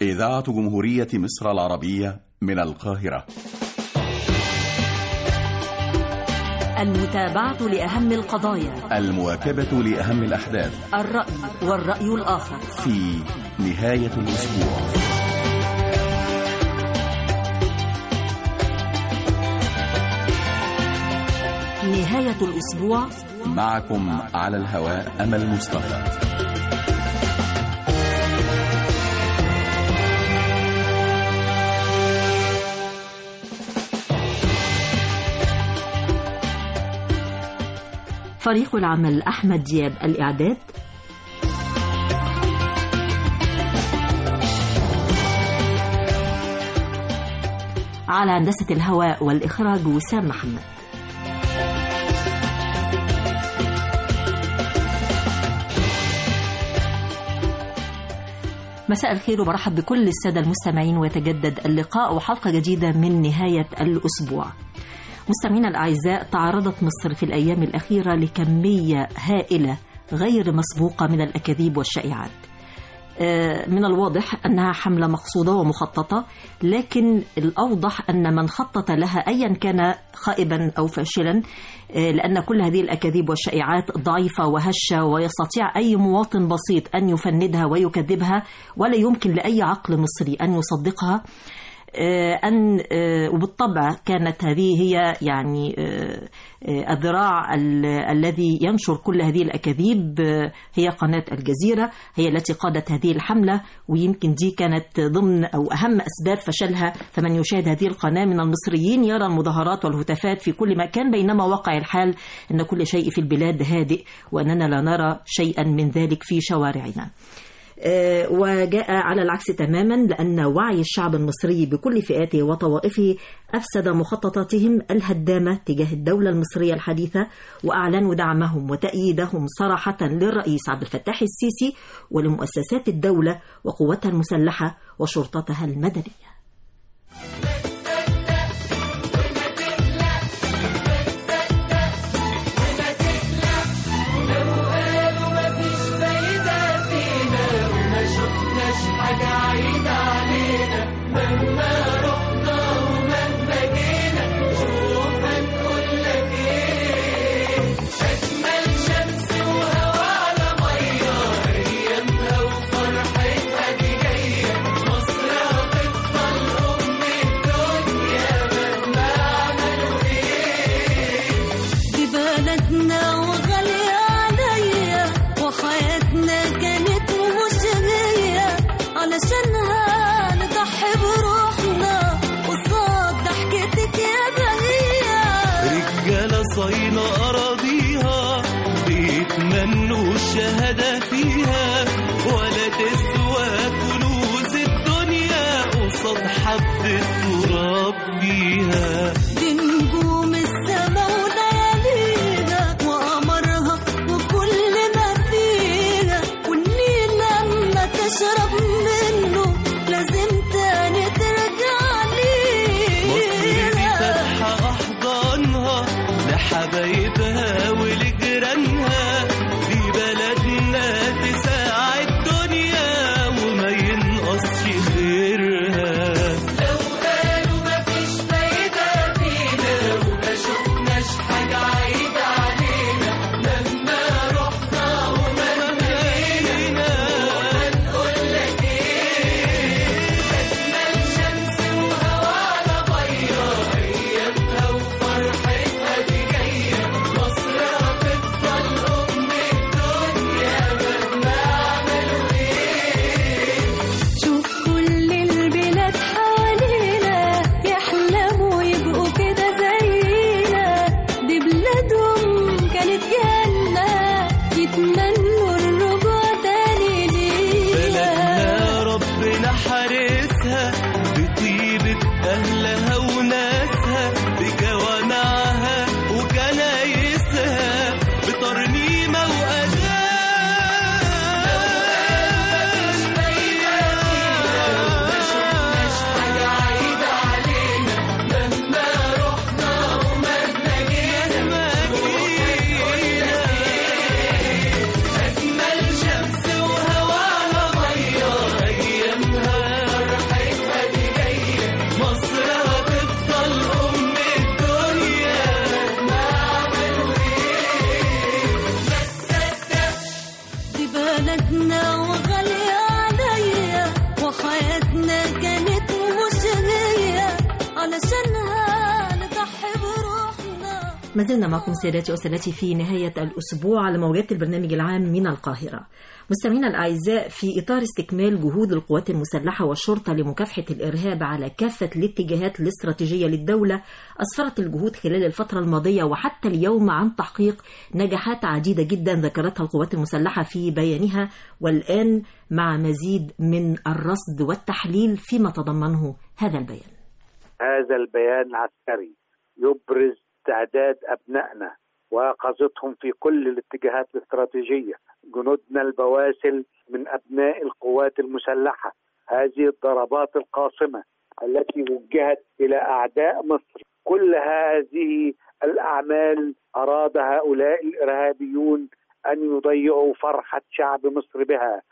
إذاعة جمهورية مصر العربية من القاهرة المتابعة لأهم القضايا المواكبة لأهم الأحداث الرأي والرأي الآخر في نهاية الأسبوع نهاية الأسبوع معكم على الهواء أمل مصطفى فريق العمل أحمد دياب الإعداد على هندسة الهواء والإخراج وسام محمد مساء الخير وبرحب بكل السادة المستمعين ويتجدد اللقاء وحلقة جديدة من نهاية الأسبوع مستمعينا الأعزاء تعرضت مصر في الأيام الأخيرة لكمية هائلة غير مسبوقة من الأكاذيب والشائعات من الواضح أنها حملة مقصودة ومخططة لكن الأوضح أن من خطط لها أيا كان خائبا أو فاشلا لأن كل هذه الأكاذيب والشائعات ضعيفة وهشة ويستطيع أي مواطن بسيط أن يفندها ويكذبها ولا يمكن لأي عقل مصري أن يصدقها أن وبالطبع كانت هذه هي يعني الذراع الذي ينشر كل هذه الأكاذيب هي قناة الجزيرة هي التي قادت هذه الحملة ويمكن دي كانت ضمن أو أهم أسباب فشلها فمن يشاهد هذه القناة من المصريين يرى المظاهرات والهتافات في كل مكان بينما واقع الحال أن كل شيء في البلاد هادئ وأننا لا نرى شيئا من ذلك في شوارعنا وجاء على العكس تماما لأن وعي الشعب المصري بكل فئاته وطوائفه أفسد مخططاتهم الهدامة تجاه الدولة المصرية الحديثة وأعلنوا دعمهم وتأييدهم صراحة للرئيس عبد الفتاح السيسي ولمؤسسات الدولة وقواتها المسلحة وشرطتها المدنية صينا أراضيها بيتمنوا الشهادة فيها ولا تسوى كنوز الدنيا قصاد حبة تراب فيها دي نجوم السما وليالينا وقمرها وكل ما فيها والنيل لما تشرب منه لازم تاني ترجع ليها مصر دي فاتحة أحضانها لحبايبها ولجيرانها دي بلدنا تساعد الدنيا وما ينقصش خيرها لو قالوا مفيش فايدة فينا وما شفناش حاجة عايدة علينا لما رحنا وما جينا هنقول لك ايه أجمل شمس وهوا على مية أيامها وفرحتها دي جاية مصر هتفضل أم الدنيا مهما عملوا ايه شوف كل البلاد حوالينا يحلموا يبقوا كده زينا دي بلادهم كانت جنة يتمنوا الرجوع تاني لينا بلدنا ربنا حارسها بطيبة أهلها وناسها بجوامعها وكنايسها بترنيمة وأذان ما زلنا معكم سيداتي وسادتي في نهاية الأسبوع على موجات البرنامج العام من القاهرة مستمعينا الأعزاء في إطار استكمال جهود القوات المسلحة والشرطة لمكافحة الإرهاب على كافة الاتجاهات الاستراتيجية للدولة أسفرت الجهود خلال الفترة الماضية وحتى اليوم عن تحقيق نجاحات عديدة جدا ذكرتها القوات المسلحة في بيانها والآن مع مزيد من الرصد والتحليل فيما تضمنه هذا البيان هذا البيان العسكري يبرز استعداد أبنائنا ويقظتهم في كل الاتجاهات الاستراتيجية جنودنا البواسل من أبناء القوات المسلحة هذه الضربات القاصمة التي وجهت إلى أعداء مصر كل هذه الأعمال أراد هؤلاء الإرهابيون أن يضيعوا فرحة شعب مصر بها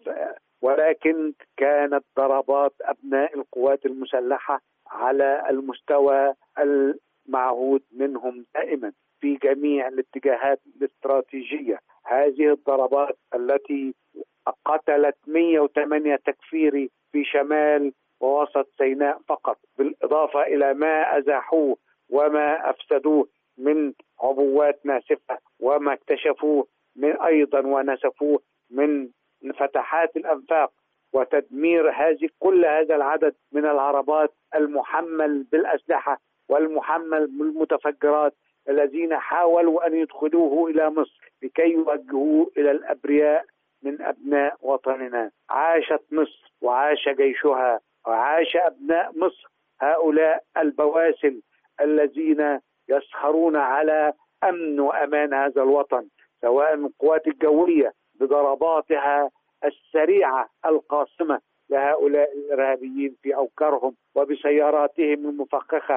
ولكن كانت ضربات أبناء القوات المسلحة على المستوى المعهود منهم دائما في جميع الاتجاهات الاستراتيجية هذه الضربات التي قتلت 108 تكفيري في شمال ووسط سيناء فقط بالإضافة إلى ما أزاحوه وما أفسدوه من عبوات ناسفة وما اكتشفوه من أيضا ونسفوه من فتحات الأنفاق وتدمير هذه كل هذا العدد من العربات المحمل بالأسلحة والمحمل بالمتفجرات الذين حاولوا أن يدخلوه إلى مصر لكي يوجهوه إلى الأبرياء من أبناء وطننا عاشت مصر وعاش جيشها وعاش أبناء مصر هؤلاء البواسل الذين يسهرون على أمن وأمان هذا الوطن سواء القوات الجوية بضرباتها السريعة القاصمة لهؤلاء الإرهابيين في أوكارهم وبسياراتهم المفخخة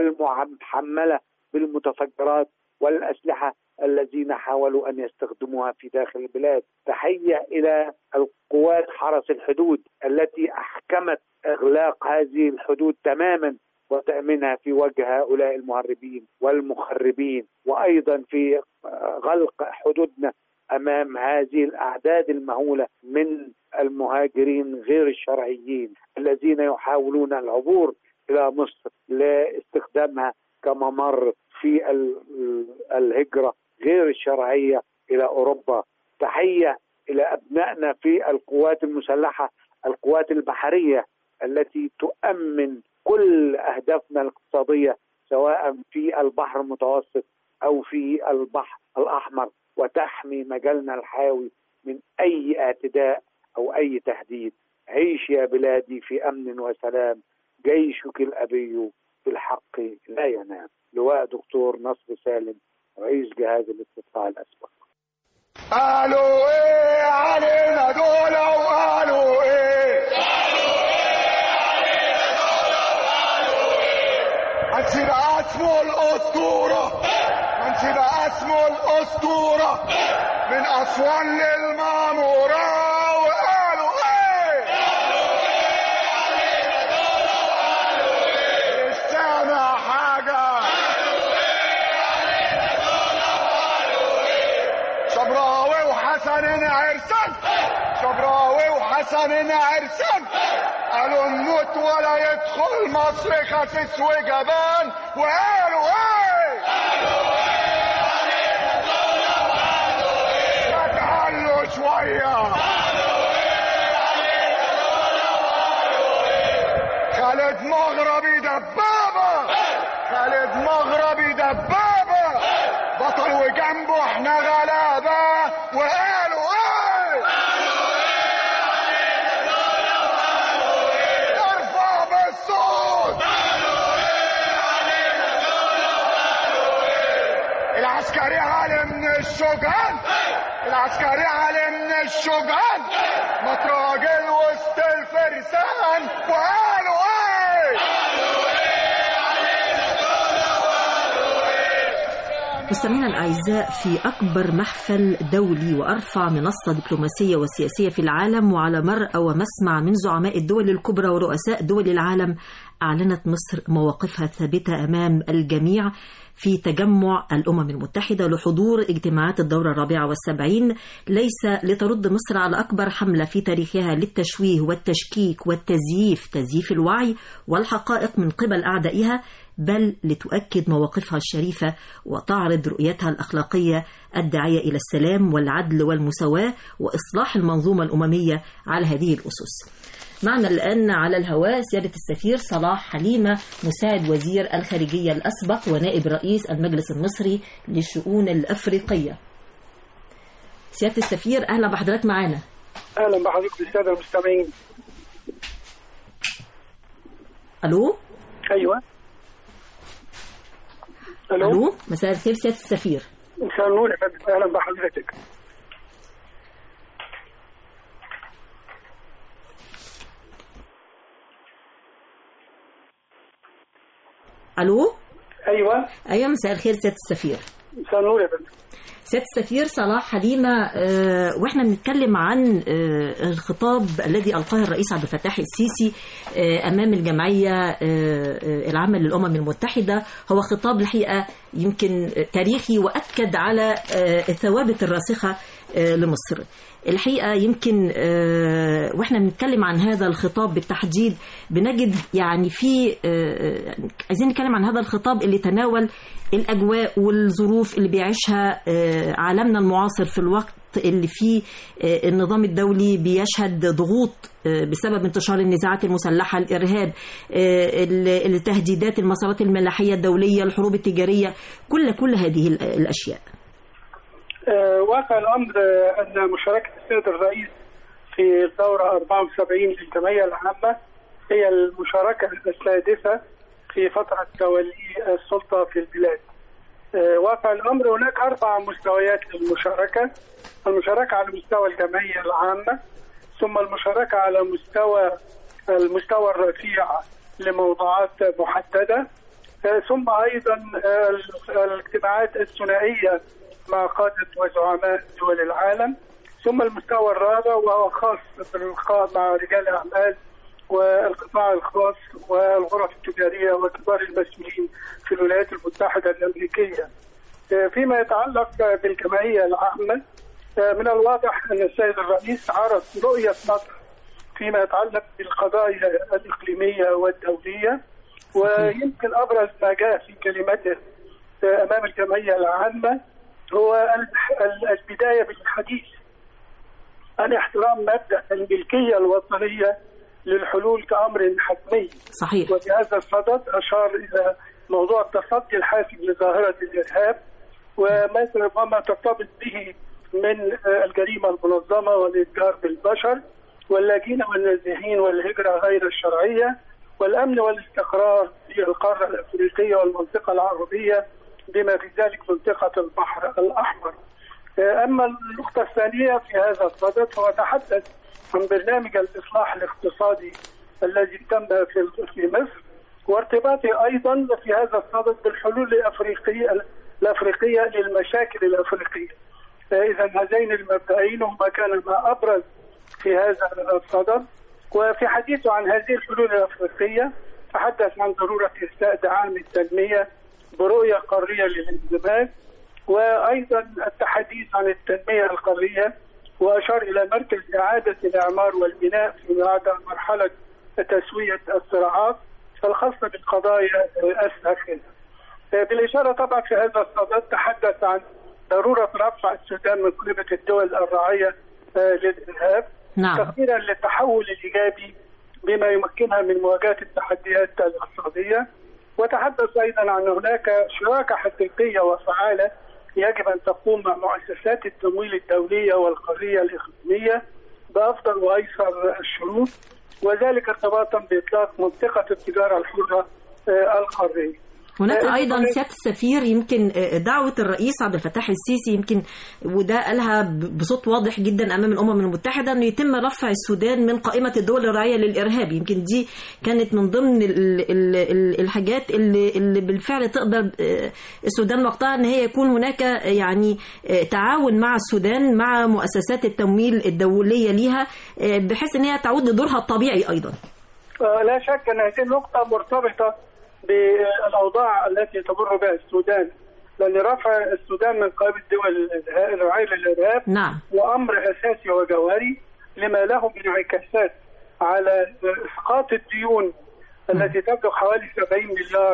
والمحملة بالمتفجرات والأسلحة الذين حاولوا أن يستخدموها في داخل البلاد تحية إلى القوات حرس الحدود التي أحكمت إغلاق هذه الحدود تماما وتأمينها في وجه هؤلاء المهربين والمخربين وأيضا في غلق حدودنا امام هذه الاعداد المهوله من المهاجرين غير الشرعيين الذين يحاولون العبور الى مصر لاستخدامها كممر في الهجره غير الشرعيه الى اوروبا تحيه الى ابنائنا في القوات المسلحه القوات البحريه التي تؤمن كل اهدافنا الاقتصاديه سواء في البحر المتوسط او في البحر الاحمر وتحمي مجالنا الحيوي من اي اعتداء او اي تهديد عيش يا بلادي في امن وسلام جيشك الابي بالحق لا ينام لواء دكتور نصر سالم رئيس جهاز الاستطلاع الاسبق قالوا ايه علينا دول وقالوا ايه هنسيب اسمه الاسطوره هنسيب اسمه الاسطوره من اسوان للماموره وقالوا ايه مش سامع حاجه شبراوي وحسن عرسان شبراوي وحسن عرسان قالوا نموت ولا يدخل مصر خسيس وجبان وقالوا ايه ما تعلوا شويه خالد مغربي دبابه خالد مغربي دبابه بطل وجنبه احنا غلابه وقالوا ايه ارفع بالصوت العسكري علي من الشجعان العسكري علي من الشجعان متراجل وسط الفرسان وقالوا ايه مستمعينا الأعزاء في أكبر محفل دولي وأرفع منصة دبلوماسية وسياسية في العالم وعلى مرأى ومسمع من زعماء الدول الكبرى ورؤساء دول العالم أعلنت مصر مواقفها الثابتة أمام الجميع في تجمع الأمم المتحدة لحضور اجتماعات الدورة الرابعة والسبعين ليس لترد مصر على أكبر حملة في تاريخها للتشويه والتشكيك والتزييف تزييف الوعي والحقائق من قبل أعدائها بل لتؤكد مواقفها الشريفة وتعرض رؤيتها الأخلاقية الداعية إلى السلام والعدل والمساواة وإصلاح المنظومة الأممية على هذه الأسس معنا الآن على الهواء سيادة السفير صلاح حليمة مساعد وزير الخارجية الأسبق ونائب رئيس المجلس المصري للشؤون الأفريقية سيادة السفير أهلا بحضرتك معانا اهلا بحضرتك بالساده المستمعين ألو ايوه الو ألو مساء الخير سيادة السفير مساء النور يا فندم اهلا بحضرتك ألو ايوه أيوة مساء الخير سيادة السفير مساء النور يا فندم سيادة السفير صلاح حليمة آه، واحنا بنتكلم عن آه، الخطاب الذي ألقاه الرئيس عبد الفتاح السيسي آه، أمام الجمعية آه، آه، العامة للأمم المتحدة هو خطاب الحقيقة يمكن تاريخي وأكد على آه، الثوابت الراسخة آه، لمصر الحقيقة يمكن آه، واحنا بنتكلم عن هذا الخطاب بالتحديد بنجد يعني في آه، عايزين نتكلم عن هذا الخطاب اللي تناول الأجواء والظروف اللي بيعيشها آه، عالمنا المعاصر في الوقت اللي فيه آه، النظام الدولي بيشهد ضغوط آه، بسبب انتشار النزاعات المسلحة الإرهاب آه، ال- التهديدات المسارات الملاحية الدولية الحروب التجارية كل كل هذه ال- الأشياء آه، واقع الامر آه، ان مشاركه السيد الرئيس في الدوره 74 للجمعيه العامه هي المشاركه السادسه في فتره تولي السلطه في البلاد. آه، واقع الامر هناك اربع مستويات للمشاركه المشاركه على مستوى الجمعيه العامه ثم المشاركه على مستوى المستوى الرفيع لموضوعات محدده آه، ثم ايضا آه، الاجتماعات الثنائيه مع قاده وزعماء دول العالم ثم المستوى الرابع وهو خاص باللقاء مع رجال الاعمال والقطاع الخاص والغرف التجاريه وكبار المسؤولين في الولايات المتحده الامريكيه. آه، فيما يتعلق بالجمعيه العامه آه، من الواضح ان السيد الرئيس عرض رؤيه مصر فيما يتعلق بالقضايا الاقليميه والدوليه ويمكن ابرز ما جاء في كلمته آه، امام الجمعيه العامه هو ال- ال- البدايه بالحديث عن احترام مبدا الملكيه الوطنيه للحلول كامر حتمي صحيح وبهذا الصدد اشار الى موضوع التصدي الحاسم لظاهره الارهاب وما وما ترتبط به من آه، الجريمه المنظمه والاتجار بالبشر واللاجئين والنازحين والهجره غير الشرعيه والامن والاستقرار في القاره الافريقيه والمنطقه العربيه بما في ذلك منطقه البحر الاحمر. آه، اما النقطه الثانيه في هذا الصدد هو تحدث عن برنامج الاصلاح الاقتصادي الذي تم في في مصر وارتباطه ايضا في هذا الصدد بالحلول الافريقيه الافريقيه للمشاكل الافريقيه. اذا هذين المبدئين هما كان ما ابرز في هذا الصدد وفي حديثه عن هذه الحلول الافريقيه تحدث عن ضروره ارساء دعام التنميه برؤيه قاريه للاندماج وايضا التحديث عن التنميه القاريه واشار الى مركز اعاده الاعمار والبناء في بعد مرحله تسويه الصراعات الخاصه بالقضايا الساخنه. بالاشاره طبعا في هذا الصدد تحدث عن ضروره رفع السودان من قائمه الدول الراعيه آه، للارهاب نعم تقديرا للتحول الايجابي بما يمكنها من مواجهه التحديات الاقتصاديه وتحدث ايضا عن هناك شراكه حقيقيه وفعاله يجب ان تقوم مع مؤسسات التمويل الدوليه والقاريه الاقليميه بافضل وايسر الشروط وذلك ارتباطا باطلاق منطقه التجاره الحره آه، القاريه. هناك آه، ايضا طبعاً. سياده السفير يمكن آه، دعوه الرئيس عبد الفتاح السيسي يمكن وده قالها ب- بصوت واضح جدا امام الامم المتحده انه يتم رفع السودان من قائمه الدول الراعيه للارهاب يمكن دي كانت من ضمن ال ال ال الحاجات اللي اللي بالفعل تقدر آه، السودان وقتها ان هي يكون هناك آه، يعني آه، تعاون مع السودان مع مؤسسات التمويل الدوليه ليها آه، بحيث ان هي تعود لدورها الطبيعي ايضا آه، لا شك ان هذه النقطة مرتبطة بالاوضاع التي تمر بها السودان لان رفع السودان من قائمة الدول الراعية للارهاب نعم وامر اساسي وجوهري لما له من انعكاسات على اسقاط الديون التي تبلغ حوالي 70 مليار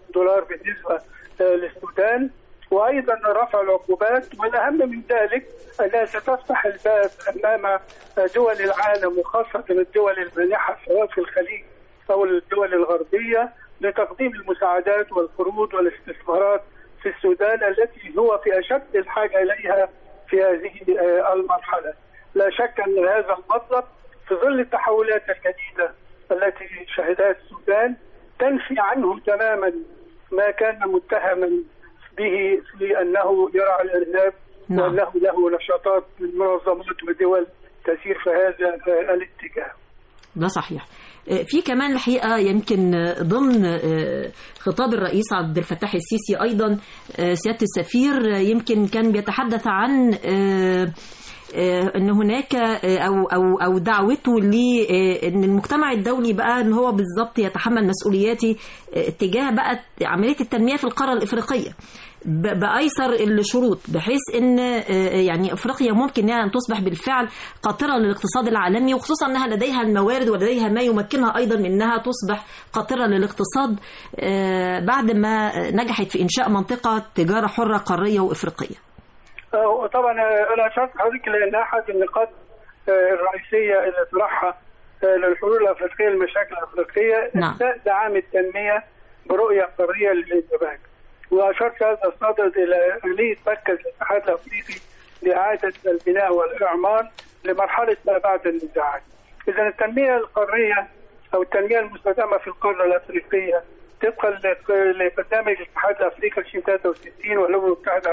دولار بالنسبة آه، للسودان وأيضا رفع العقوبات والأهم من ذلك أنها ستفتح الباب أمام آه، دول العالم وخاصة الدول المانحة سواء في الخليج أو الدول الغربية لتقديم المساعدات والقروض والاستثمارات في السودان التي هو في أشد الحاجة إليها في هذه آه، المرحلة لا شك أن هذا المطلب في ظل التحولات الجديدة التي شهدها السودان تنفي عنه تماما ما كان متهما به في أنه يرعى الإرهاب نعم. وأنه له نشاطات من منظمات ودول تسير في هذا آه، الاتجاه ده صحيح آه، في كمان الحقيقة يمكن آه، ضمن آه، خطاب الرئيس عبد الفتاح السيسي أيضا آه، سيادة السفير آه، يمكن كان بيتحدث عن آه، آه، ان هناك آه، او او او دعوته لان المجتمع الدولي بقى ان هو بالظبط يتحمل مسؤولياتي آه، تجاه بقى عمليه التنميه في القاره الافريقيه ب- بايسر الشروط بحيث ان آه، يعني افريقيا ممكن انها ان تصبح بالفعل قاطره للاقتصاد العالمي وخصوصا انها لديها الموارد ولديها ما يمكنها ايضا من انها تصبح قاطره للاقتصاد آه، بعد ما نجحت في انشاء منطقه تجاره حره قاريه وافريقيه. آه، طبعا آه، انا اشرت حضرتك لان احد النقاط آه، الرئيسيه اللي طرحها آه، للحلول الافريقيه للمشاكل الافريقيه نعم. إنشاء دعم التنميه برؤيه قاريه للاندماج واشرت هذا الصدد الى اليه مركز الاتحاد الافريقي لاعاده البناء والاعمار لمرحله ما بعد النزاعات. اذا التنميه القاريه او التنميه المستدامه في القاره الافريقيه طبقا ل- لبرنامج الاتحاد الافريقي 2063 والامم المتحده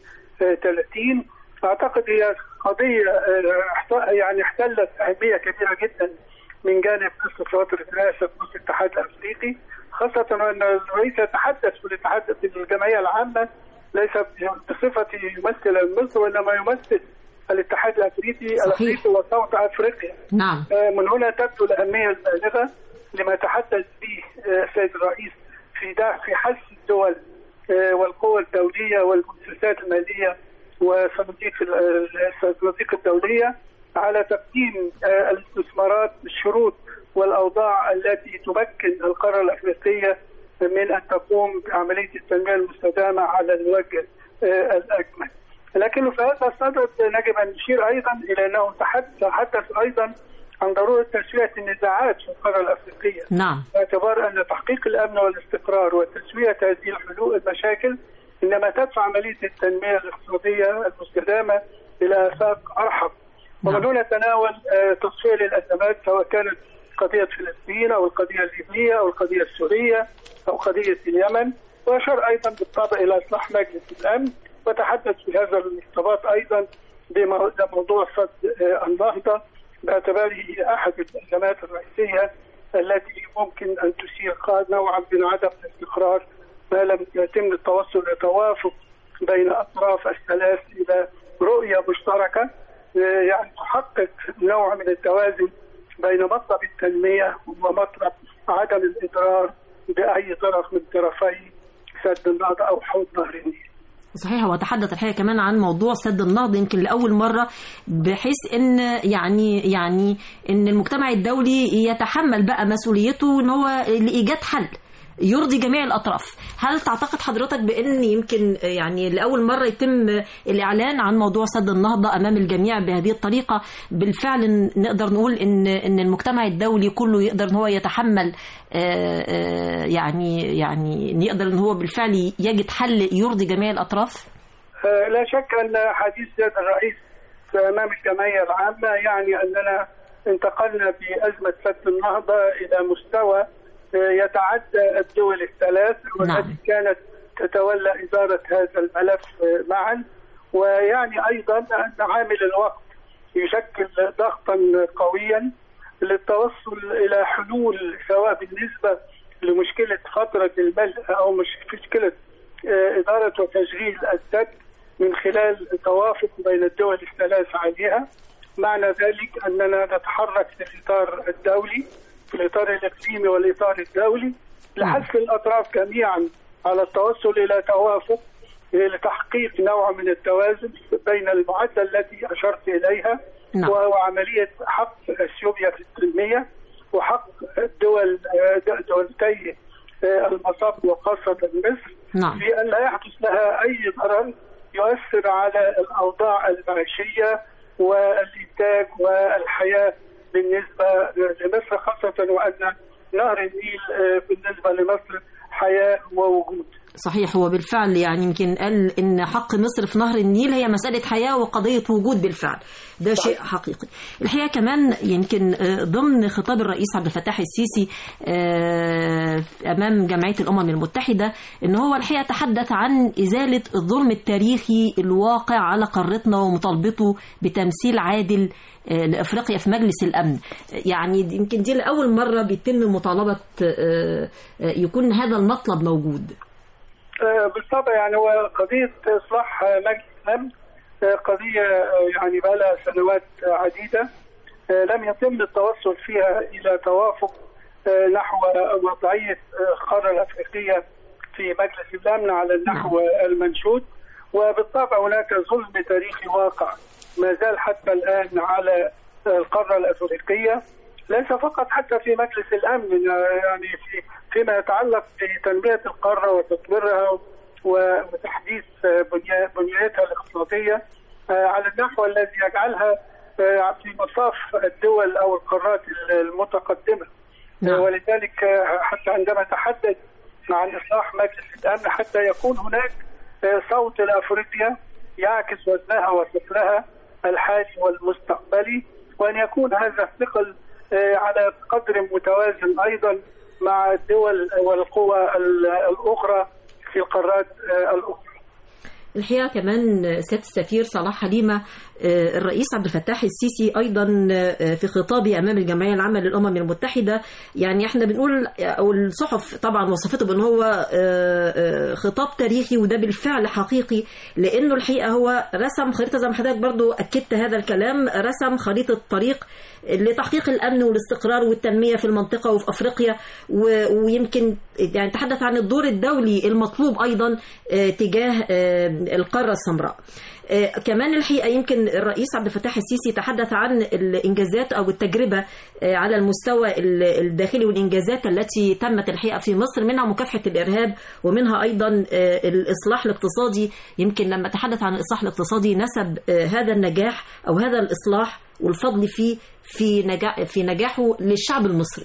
2030 اعتقد هي قضيه آه، احت- يعني احتلت اهميه كبيره جدا من جانب قصه فتره رئاسه مصر الاتحاد الافريقي خاصه ان الرئيس يتحدث في الاتحاد في الجمعيه العامه ليس بصفته يمثل مصر وانما يمثل الاتحاد الافريقي صحيح. الافريقي وصوت افريقيا نعم آه، من هنا تبدو الأهمية البالغة لما تحدث به آه، السيد الرئيس في دا في حث الدول آه، والقوى الدولية والمؤسسات المالية وصناديق ال- ال- الصناديق الدولية على تقديم آه، الاستثمارات الشروط والأوضاع التي تمكن القارة الأفريقية من أن تقوم بعملية التنمية المستدامة على الوجه آه، الأكمل لكن في هذا الصدد نجب ان نشير ايضا الى انه تحدث تحدث ايضا عن ضروره تسويه النزاعات في القاره الافريقيه نعم باعتبار ان تحقيق الامن والاستقرار وتسويه هذه الحلول المشاكل انما تدفع عمليه التنميه الاقتصاديه المستدامه الى افاق ارحب ومن نعم. هنا تناول آه، تصفيه للازمات سواء كانت قضيه فلسطين او القضيه الليبيه او القضيه السوريه او قضيه اليمن واشار ايضا بالطبع الى اصلاح مجلس الامن وتحدث في هذا الارتباط ايضا بمو- بموضوع صد آه، النهضه باعتباره احد الازمات الرئيسيه التي ممكن ان تثير قا- نوعا من عدم الاستقرار ما لم يتم التوصل لتوافق بين اطراف الثلاث الى رؤيه مشتركه آه، يعني تحقق نوع من التوازن بين مطلب التنميه ومطلب عدم الاضرار باي طرف من طرفي سد النهضه او حوض نهر النيل. صحيح هو تحدث الحقيقه كمان عن موضوع سد النهضه يمكن لاول مره بحيث ان يعني يعني ان المجتمع الدولي يتحمل بقى مسؤوليته ان هو لايجاد حل يرضي جميع الاطراف هل تعتقد حضرتك بان يمكن يعني لاول مره يتم الاعلان عن موضوع سد النهضه امام الجميع بهذه الطريقه بالفعل نقدر نقول ان ان المجتمع الدولي كله يقدر ان هو يتحمل آه، آه، يعني يعني يقدر ان هو بالفعل يجد حل يرضي جميع الاطراف آه، لا شك ان حديث سيد الرئيس امام الجمعيه العامه يعني اننا انتقلنا بازمه سد النهضه الى مستوى آه، يتعدى الدول الثلاث والتي نعم. كانت تتولى اداره هذا الملف آه، معا ويعني ايضا ان عامل الوقت يشكل ضغطا قويا للتوصل الى حلول سواء بالنسبه لمشكله فتره الملء او مش مشكله آه، اداره وتشغيل السد من خلال توافق بين الدول الثلاث عليها معنى ذلك اننا نتحرك في الاطار الدولي في الاطار الاقليمي والاطار الدولي لحث الاطراف جميعا على التوصل الى توافق لتحقيق نوع من التوازن بين المعدل التي اشرت اليها نعم. وهو عمليه حق اثيوبيا في التنميه وحق الدول دولتي آه، المصب وخاصة مصر نعم في أن لا يحدث لها أي ضرر يؤثر على الأوضاع المعيشية والإنتاج والحياة بالنسبة لمصر خاصة وأن نهر النيل آه، بالنسبة لمصر حياة ووجود صحيح هو بالفعل يعني يمكن قال ان حق مصر في نهر النيل هي مساله حياه وقضيه وجود بالفعل ده شيء حقيقي الحقيقه كمان يمكن آه، ضمن خطاب الرئيس عبد الفتاح السيسي آه، امام جمعيه الامم المتحده ان هو الحقيقه تحدث عن ازاله الظلم التاريخي الواقع على قارتنا ومطالبته بتمثيل عادل آه، لافريقيا في مجلس الامن يعني دي- يمكن دي لاول مره بيتم مطالبه آه، آه، يكون هذا المطلب موجود آه، بالطبع يعني هو قضية إصلاح آه، مجلس الأمن آه، قضية آه، يعني بقى لها سنوات آه، عديدة آه، لم يتم التوصل فيها إلى توافق آه، نحو وضعية آه، القارة الأفريقية في مجلس الأمن على النحو المنشود وبالطبع هناك ظلم تاريخي واقع ما زال حتى الآن على آه، القارة الأفريقية ليس فقط حتى في مجلس الامن يعني في فيما يتعلق بتنميه القاره وتطويرها وتحديث بنيا- بنيتها الاقتصاديه آه، على النحو الذي يجعلها آه، في مصاف الدول او القارات المتقدمه نعم. ولذلك آه، حتى عندما تحدث عن اصلاح مجلس الامن حتى يكون هناك آه، صوت لافريقيا يعكس وزنها وثقلها الحالي والمستقبلي وان يكون هذا الثقل آه، على قدر متوازن ايضا مع الدول والقوى ال- الاخرى في القارات آه، الاخرى. الحقيقه كمان سياده السفير صلاح حليمه آه، الرئيس عبد الفتاح السيسي ايضا آه، في خطابه امام الجمعيه العامه للامم المتحده يعني احنا بنقول او الصحف طبعا وصفته بان هو آه، آه، خطاب تاريخي وده بالفعل حقيقي لانه الحقيقه هو رسم خريطه زي ما حضرتك برضو اكدت هذا الكلام رسم خريطه طريق لتحقيق الامن والاستقرار والتنميه في المنطقه وفي افريقيا و- ويمكن يعني تحدث عن الدور الدولي المطلوب ايضا آه، تجاه آه، القاره السمراء. آه، كمان الحقيقه يمكن الرئيس عبد الفتاح السيسي تحدث عن الانجازات او التجربه آه، على المستوى ال- الداخلي والانجازات التي تمت الحقيقه في مصر منها مكافحه الارهاب ومنها ايضا آه، الاصلاح الاقتصادي يمكن لما تحدث عن الاصلاح الاقتصادي نسب آه، هذا النجاح او هذا الاصلاح والفضل فيه في نجاح في نجاحه للشعب المصري.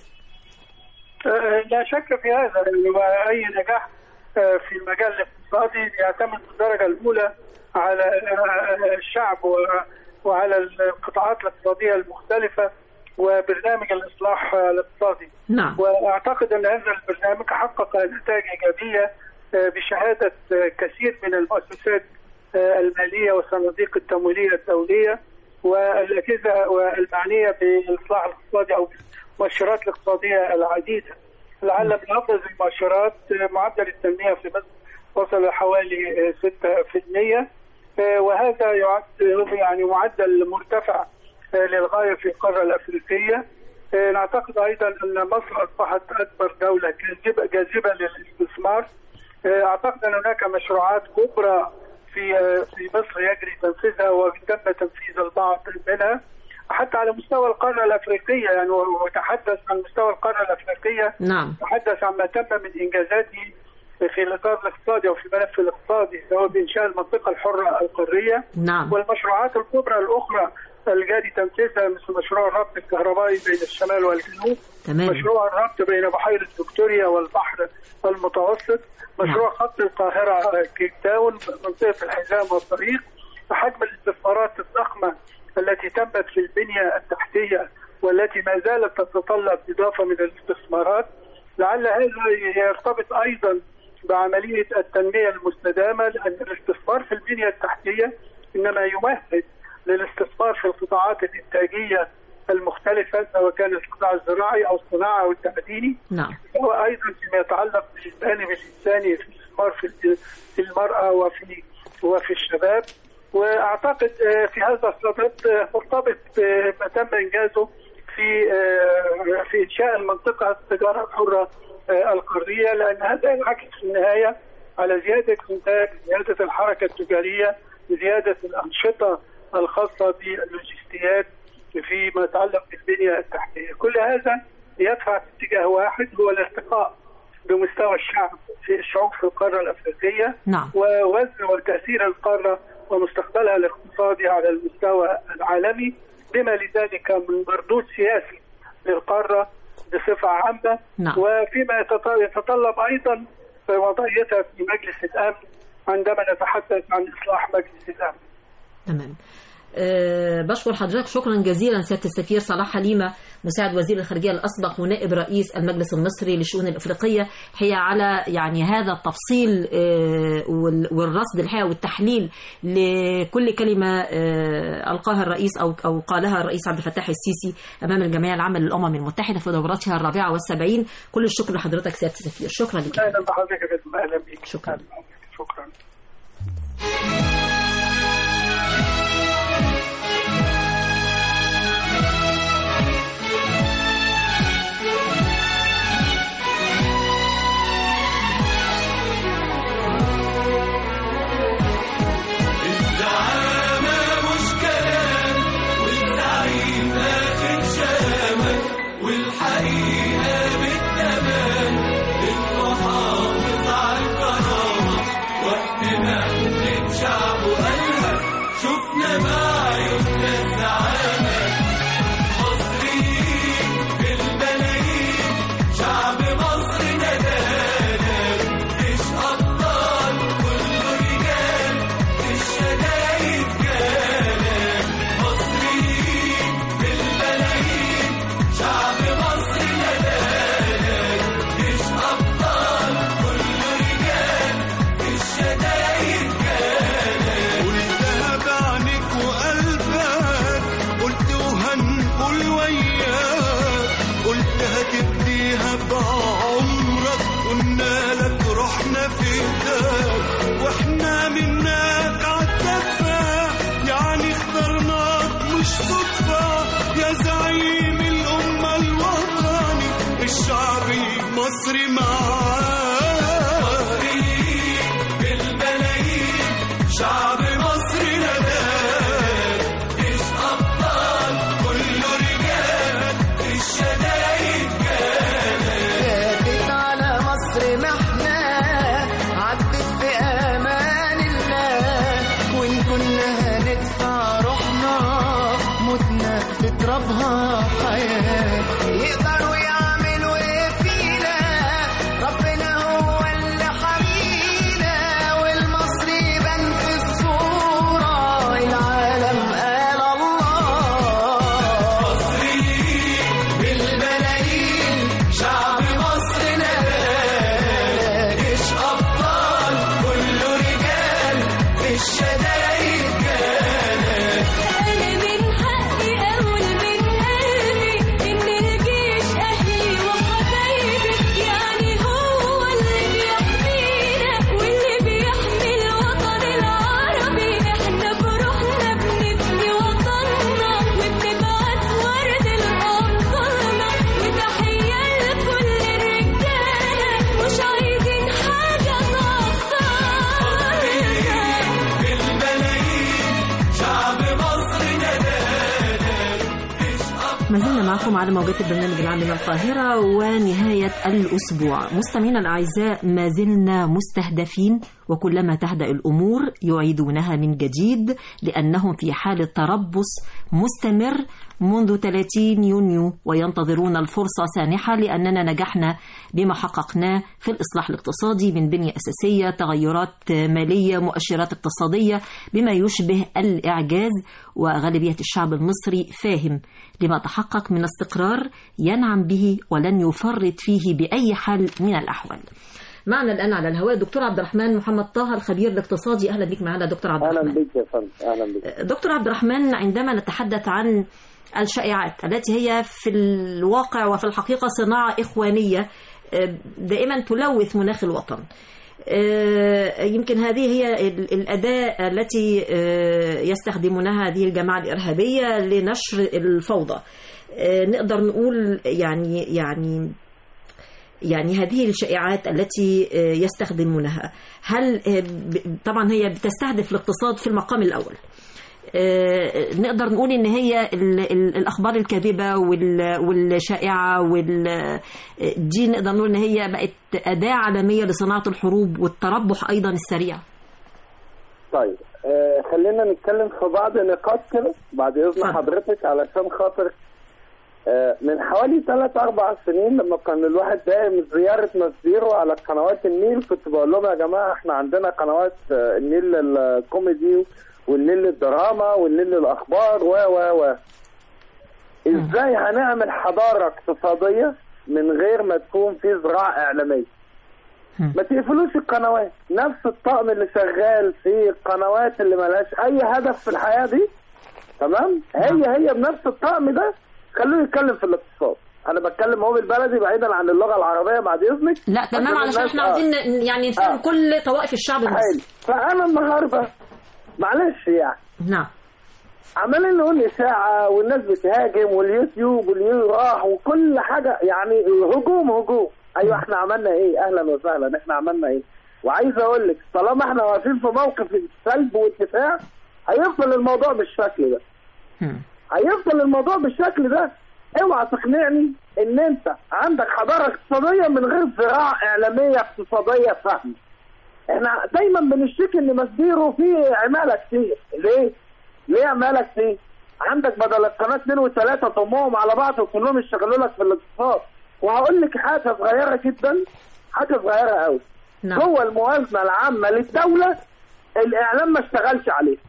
آه، لا شك في هذا يعني واي نجاح آه، في المجال الاقتصادي يعتمد بالدرجه الاولى على آه، الشعب و- وعلى القطاعات الاقتصاديه المختلفه وبرنامج الاصلاح آه، الاقتصادي نعم واعتقد ان هذا البرنامج حقق نتائج ايجابيه آه، بشهاده آه، كثير من المؤسسات آه، الماليه والصناديق التمويليه الدوليه والاجهزه والمعنيه بالاصلاح الاقتصادي او المؤشرات الاقتصاديه العديده. لعل من ابرز المؤشرات آه، معدل التنميه في مصر وصل لحوالي آه، 6% آه، وهذا يعد يعني معدل مرتفع آه، للغايه في القاره الافريقيه. آه، نعتقد ايضا ان مصر اصبحت اكبر دوله جاذبه جاذبه للاستثمار. آه، اعتقد ان هناك مشروعات كبرى في آه، في مصر يجري تنفيذها وتم تنفيذ البعض منها حتى على مستوى القاره الافريقيه يعني وتحدث عن مستوى القاره الافريقيه نعم تحدث عما تم من انجازاته في الاطار الاقتصادي او في الملف الاقتصادي سواء بانشاء المنطقه الحره القاريه نعم والمشروعات الكبرى الاخرى الجاري تنفيذها مثل مشروع الربط الكهربائي بين الشمال والجنوب تمام مشروع الربط بين بحيرة فيكتوريا والبحر المتوسط مشروع خط القاهرة كيب تاون منطقة الحزام والطريق حجم الاستثمارات الضخمة التي تمت في البنية التحتية والتي ما زالت تتطلب إضافة من الاستثمارات لعل هذا يرتبط أيضا بعملية التنمية المستدامة لأن الاستثمار في البنية التحتية إنما يمهد للاستثمار في القطاعات الإنتاجية المختلفة سواء كان القطاع الزراعي أو الصناعة أو التعديني نعم وأيضا فيما يتعلق بالجانب الإنساني في الاستثمار في في المرأة وفي وفي الشباب وأعتقد آه، في هذا الصدد آه، مرتبط آه، ما تم إنجازه في آه، في إنشاء المنطقة التجارة الحرة آه، القارية لأن هذا ينعكس في النهاية على زيادة الإنتاج زيادة الحركة التجارية زيادة الأنشطة الخاصة باللوجستيات فيما يتعلق بالبنية التحتية كل هذا يدفع في اتجاه واحد هو الارتقاء بمستوى الشعب في الشعوب في القاره الافريقيه نعم ووزن وتاثير القاره ومستقبلها الاقتصادي على المستوى العالمي بما لذلك من مردود سياسي للقاره بصفه عامه نعم. وفيما يتط- يتطلب ايضا وضعيتها في مجلس الامن عندما نتحدث عن اصلاح مجلس الامن. تمام أه بشكر حضرتك شكرا جزيلا سياده السفير صلاح حليمه مساعد وزير الخارجيه الاسبق ونائب رئيس المجلس المصري للشؤون الافريقيه هي على يعني هذا التفصيل أه وال- والرصد الحقيقه والتحليل لكل كلمه أه القاها الرئيس او او قالها الرئيس عبد الفتاح السيسي امام الجمعيه العامه للامم المتحده في دورتها الرابعه والسبعين كل الشكر لحضرتك سياده السفير شكرا لك اهلا بحضرتك يا فندم اهلا بك شكرا شكرا الزعامة مش كلام والزعيم اخد شامة والحقيقة بالتمام المحافظ على الكرامة وقت ما حملة شعبه قالها شفنا بعيوننا الزعامة مصريين بالملايين شعب مصر ندانا مش أبطال كله رجال الشدايد جانا مصريين بالملايين شعب مصر ندانا مش أبطال كله رجال الشدايد جانا قلتها بعينك وقلبك قلت وهنقول وياك قلت هتفديها بعمرك قلنا لك رحنا فداك واحنا منك عالدفة يعني اخترناك مش صدفة يا زعيم الأمة الوطني الشعبي مصري معاك مصريين بالملايين شعب مصر نداك مش أبطال كله رجال الشدايد فاتت على مصر محنة عدت في أمان الله وإن كنا هندفع روحنا متنا في ترابها حياة يقدروا يعملوا إيه فينا ربنا هو اللي حمينا والمصري بان في الصورة العالم قال الله مصريين بالملايين شعب مصر نداك مش أبطال كله رجال في الشدايد كانت أنا من حقي أقول من قلبي إن الجيش أهلي وحبايبي يعني هو اللي بيحمينا واللي بيحمي الوطن العربي إحنا بروحنا بنبني وطننا وبنبعت ورد لأبطالنا وتحية لكل الرجالة مش عايزين حاجة تعطلنا بالملايين شعب مصر نداك مش أبطال ما زلنا معكم على موجات البرنامج العام من القاهرة ونهاية الأسبوع مستمعينا الأعزاء ما زلنا مستهدفين وكلما تهدأ الأمور يعيدونها من جديد لأنهم في حالة تربص مستمر منذ 30 يونيو وينتظرون الفرصة سانحة لأننا نجحنا بما حققناه في الإصلاح الاقتصادي من بنية أساسية تغيرات مالية مؤشرات اقتصادية بما يشبه الإعجاز وغالبية الشعب المصري فاهم لما تحقق من استقرار ينعم به ولن يفرط فيه بأي حال من الأحوال معنا الآن على الهواء دكتور عبد الرحمن محمد طه الخبير الاقتصادي أهلا بك معنا دكتور عبد الرحمن اهلا بك يا فندم اهلا بك دكتور عبد الرحمن عندما نتحدث عن الشائعات التي هي في الواقع وفي الحقيقة صناعة إخوانية آه، دائما تلوث مناخ الوطن آه، يمكن هذه هي ال- الأداة التي آه، يستخدمونها هذه الجماعة الإرهابية لنشر الفوضى آه، نقدر نقول يعني يعني يعني هذه الشائعات التي آه، يستخدمونها هل آه، ب- طبعا هي بتستهدف الاقتصاد في المقام الأول آه، نقدر نقول ان هي ال- ال- الاخبار الكاذبه وال- والشائعه وال آه، دي نقدر نقول ان هي بقت اداه عالميه لصناعه الحروب والتربح ايضا السريع طيب آه خلينا نتكلم في بعض نقاط كده بعد اذن اتفضل. حضرتك علشان خاطر آه من حوالي ثلاث اربع سنين لما كان الواحد دائم زياره مسبيرو على قنوات النيل كنت بقول لهم يا جماعه احنا عندنا قنوات آه النيل الكوميدي والنيل الدراما والنيل الاخبار و و و ازاي هنعمل حضاره اقتصاديه من غير ما تكون في زراعه اعلاميه ما تقفلوش القنوات نفس الطقم اللي شغال في القنوات اللي ملهاش اي هدف في الحياه دي تمام هي هي بنفس الطقم ده خلوه يتكلم في الاقتصاد انا بتكلم هو بالبلدي بعيدا عن اللغه العربيه بعد اذنك لا تمام عشان علشان الناس- احنا آه. عاوزين ن- يعني نفهم آه. كل طوائف الشعب حلو المصري فانا النهارده معلش يعني نعم عمالين نقول اشاعه والناس بتهاجم واليوتيوب واليو راح وكل حاجه يعني هجوم هجوم ايوه احنا عملنا ايه اهلا وسهلا احنا عملنا ايه وعايز اقول لك طالما احنا واقفين في موقف السلب والدفاع هيفضل الموضوع بالشكل ده مم. هيفضل الموضوع بالشكل ده اوعى تقنعني ان انت عندك حضاره اقتصاديه من غير زراعه اعلاميه اقتصاديه فهم احنا دايما بنشتكي ان مسبيرو فيه عماله كتير ليه؟ ليه عماله كتير؟ عندك بدل القناه اثنين وثلاثه ضمهم على بعض وكلهم يشتغلوا لك في الاقتصاد وهقول لك حاجه صغيره جدا حاجه صغيره قوي نعم جوه الموازنه العامه للدوله الاعلام ما اشتغلش عليه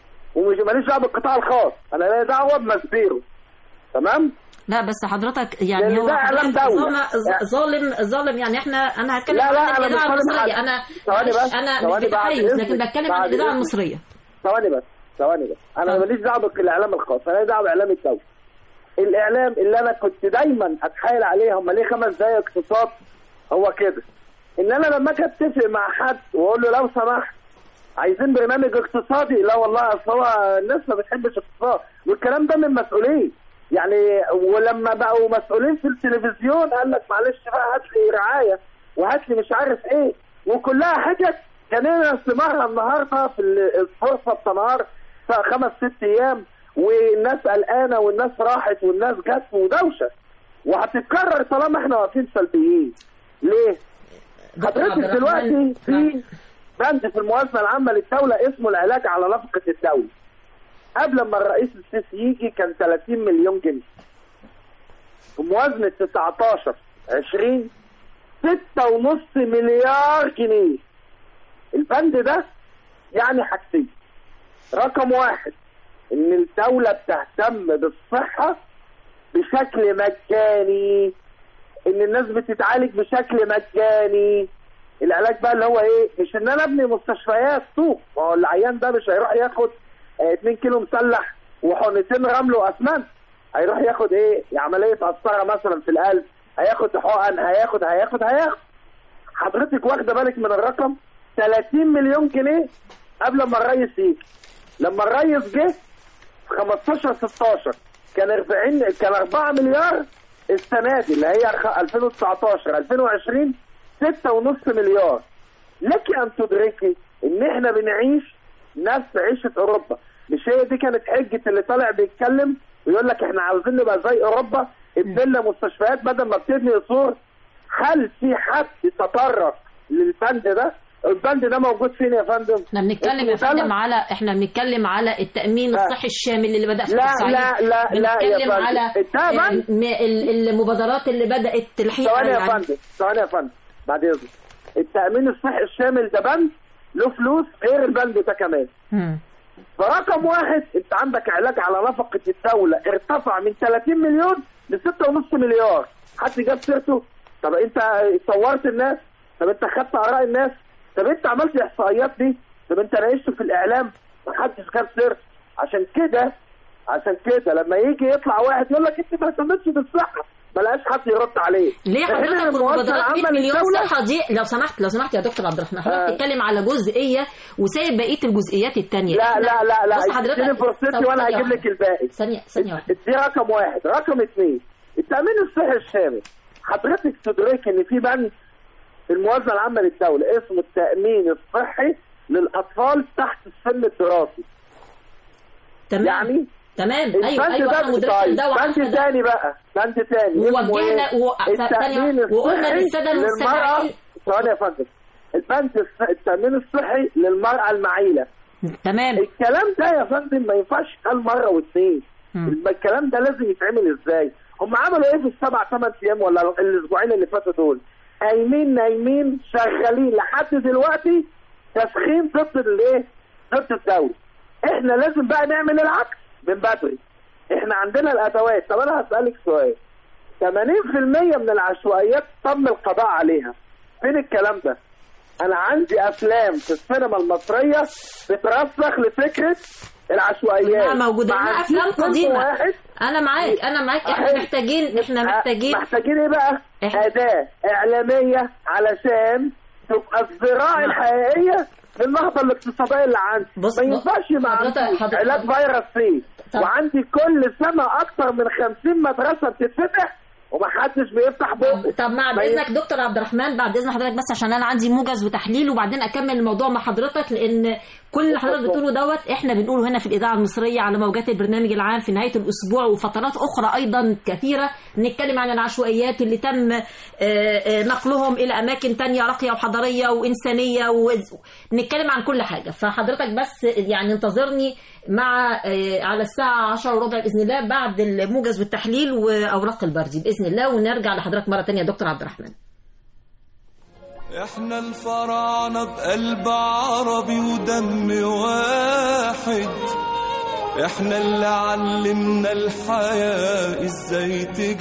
ومش ماليش دعوه بالقطاع الخاص انا ليا دعوه بمسبيرو تمام لا بس حضرتك يعني لأن هو ده إعلام حضرتك دولة. ظالم ظالم ظالم يعني احنا انا هتكلم لا، لا، عن أنا مش الاذاعه ظالم المصريه حد. انا ثواني معلش، بس، انا ثواني مش بعد بتحيز لكن إذنك، بتكلم عن بعد الاذاعه إذنك. المصريه ثواني بس ثواني بس انا اتفضل. ماليش دعوه بالاعلام الخاص انا ليا دعوه باعلام الدوله الاعلام اللي انا كنت دايما اتحايل عليه هم ليه خمس دقايق اقتصاد هو كده ان انا لما اجي اتفق مع حد واقول له لو سمحت عايزين برنامج اقتصادي لا والله اصل هو الناس ما بتحبش اقتصاد والكلام ده من مسؤولين يعني ولما بقوا مسؤولين في التلفزيون قال لك معلش بقى هات لي رعايه وهات لي مش عارف ايه وكلها حجج كان سمعها النهارده في ال- الفرصه بتنهار خمس ست ايام والناس قلقانه والناس راحت والناس جت ودوشه وهتتكرر طالما احنا واقفين سلبيين ليه؟ دكتور عبد حضرتك الرحمن، دلوقتي نعم. في بند في الموازنه العامه للدوله اسمه العلاج على نفقه الدوله قبل ما الرئيس السيسي يجي كان 30 مليون جنيه في موازنه 19 20 6.5 مليار جنيه البند ده يعني حاجتين رقم واحد ان الدوله بتهتم بالصحه بشكل مجاني ان الناس بتتعالج بشكل مجاني العلاج بقى اللي هو ايه مش ان انا ابني مستشفيات سوق ما هو العيان ده مش هيروح ياخد 2 كيلو مسلح وحقنتين رمل واسمنت هيروح ياخد ايه عمليه قسطره مثلا في القلب هياخد حقن هياخد هياخد هياخد حضرتك واخده بالك من الرقم 30 مليون جنيه قبل ما الرئيس يجي لما الرئيس جه في 15 16 كان 40 كان 4 مليار السنه دي اللي هي خ- 2019 2020 6.5 مليار لك ان تدركي ان احنا بنعيش نفس عيشه اوروبا مش هي دي كانت حجه اللي طالع بيتكلم ويقول لك احنا عاوزين نبقى زي اوروبا ابننا مستشفيات بدل ما بتبني قصور هل في حد تطرق للبند ده؟ البند ده موجود فين يا فندم؟ احنا بنتكلم يا اسمه فندم سلف. على احنا بنتكلم على التأمين آه. الصحي الشامل اللي بدأ في لا، الصعيد لا، لا، لا يا بنتكلم فندم. على تمام. آه، م- ال- المبادرات اللي بدأت الحقيقة ثواني يا يعني فندم ثواني يا فندم بعد اذنك التامين الصحي الشامل ده بند له فلوس غير البند ده كمان مم. فرقم واحد انت عندك علاج على نفقه الدوله ارتفع من 30 مليون ل 6.5 مليار حد جاب سيرته طب انت صورت الناس طب انت خدت اراء الناس طب انت عملت الاحصائيات دي طب انت ناقشته في الاعلام محدش جاب سيرته عشان كده عشان كده لما يجي يطلع واحد يقول لك انت ما اهتمتش بالصحه ملقاش حد يرد عليه ليه في حين إن حضرتك الموازنة والمبادرات 100 العامة مليون للدولة- صحة دي لو سمحت لو سمحت يا دكتور عبد الرحمن حضرتك آه. بتتكلم على جزئية وسايب بقية الجزئيات التانية لا إحنا- لا لا لا بص حضرتك اديني فرصتي ثواني وانا هجيب واحدة. لك الباقي ثانية ثانية واحدة دي رقم واحد رقم اثنين التأمين الصحي الشامل حضرتك تدرك ان في بند في الموازنة العامة للدولة اسمه التأمين الصحي للأطفال تحت السن الدراسي تمام. يعني تمام ايوه البند ايوه ده احنا مدركين طيب ده وعارفه بند ده تاني بقى بند تاني اسمه ووجهنا إيه؟ و... ثانية التأمين وقلنا الصحي للساده للمرأة المستمعين ثواني يا فندم البند الص- التأمين الصحي للمرأة المعيلة تمام الكلام ده يا فندم ما ينفعش يتقال مرة واثنين مم. الكلام ده لازم يتعمل ازاي هم عملوا ايه في السبع ثمان ايام ولا الاسبوعين اللي فاتوا دول قايمين نايمين شغالين لحد دلوقتي تسخين ضد الايه ضد الدولة احنا لازم بقى نعمل العكس من بدري احنا عندنا الادوات طب انا هسألك سؤال 80% من العشوائيات تم القضاء عليها فين الكلام ده انا عندي افلام في السينما المصريه بترسخ لفكره العشوائيات لا موجودة ما لنا عنديش افلام فيلم قديمة واحد انا معاك انا معاك احنا حلو. محتاجين احنا محتاجين محتاجين ايه بقى إحنا- اداه اعلاميه علشان تبقى الذراع الحقيقيه للنهضه الاقتصاديه اللي عندي بص- ما ينفعش مع حضرتك- عندي حضرتك- علاج فيروس سي طب- وعندي كل سنه اكتر من 50 مدرسه بتتفتح ومحدش بيفتح بقه طب مع ما اذنك دكتور عبد الرحمن بعد اذن حضرتك بس عشان انا عندي موجز وتحليل وبعدين اكمل الموضوع مع حضرتك لان كل اللي حضرتك بتقوله دوت احنا بنقوله هنا في الاذاعه المصريه على موجات البرنامج العام في نهايه الاسبوع وفترات اخرى ايضا كثيره نتكلم عن العشوائيات اللي تم آه، آه، نقلهم الى اماكن تانية راقيه وحضاريه وانسانيه ونتكلم عن كل حاجه فحضرتك بس يعني انتظرني مع آه، على الساعه 10 وربع باذن الله بعد الموجز والتحليل واوراق البردي باذن الله ونرجع لحضرتك مره تانية يا دكتور عبد الرحمن احنا الفراعنة بقلب عربي ودم واحد احنا اللي علمنا الحياة ازاي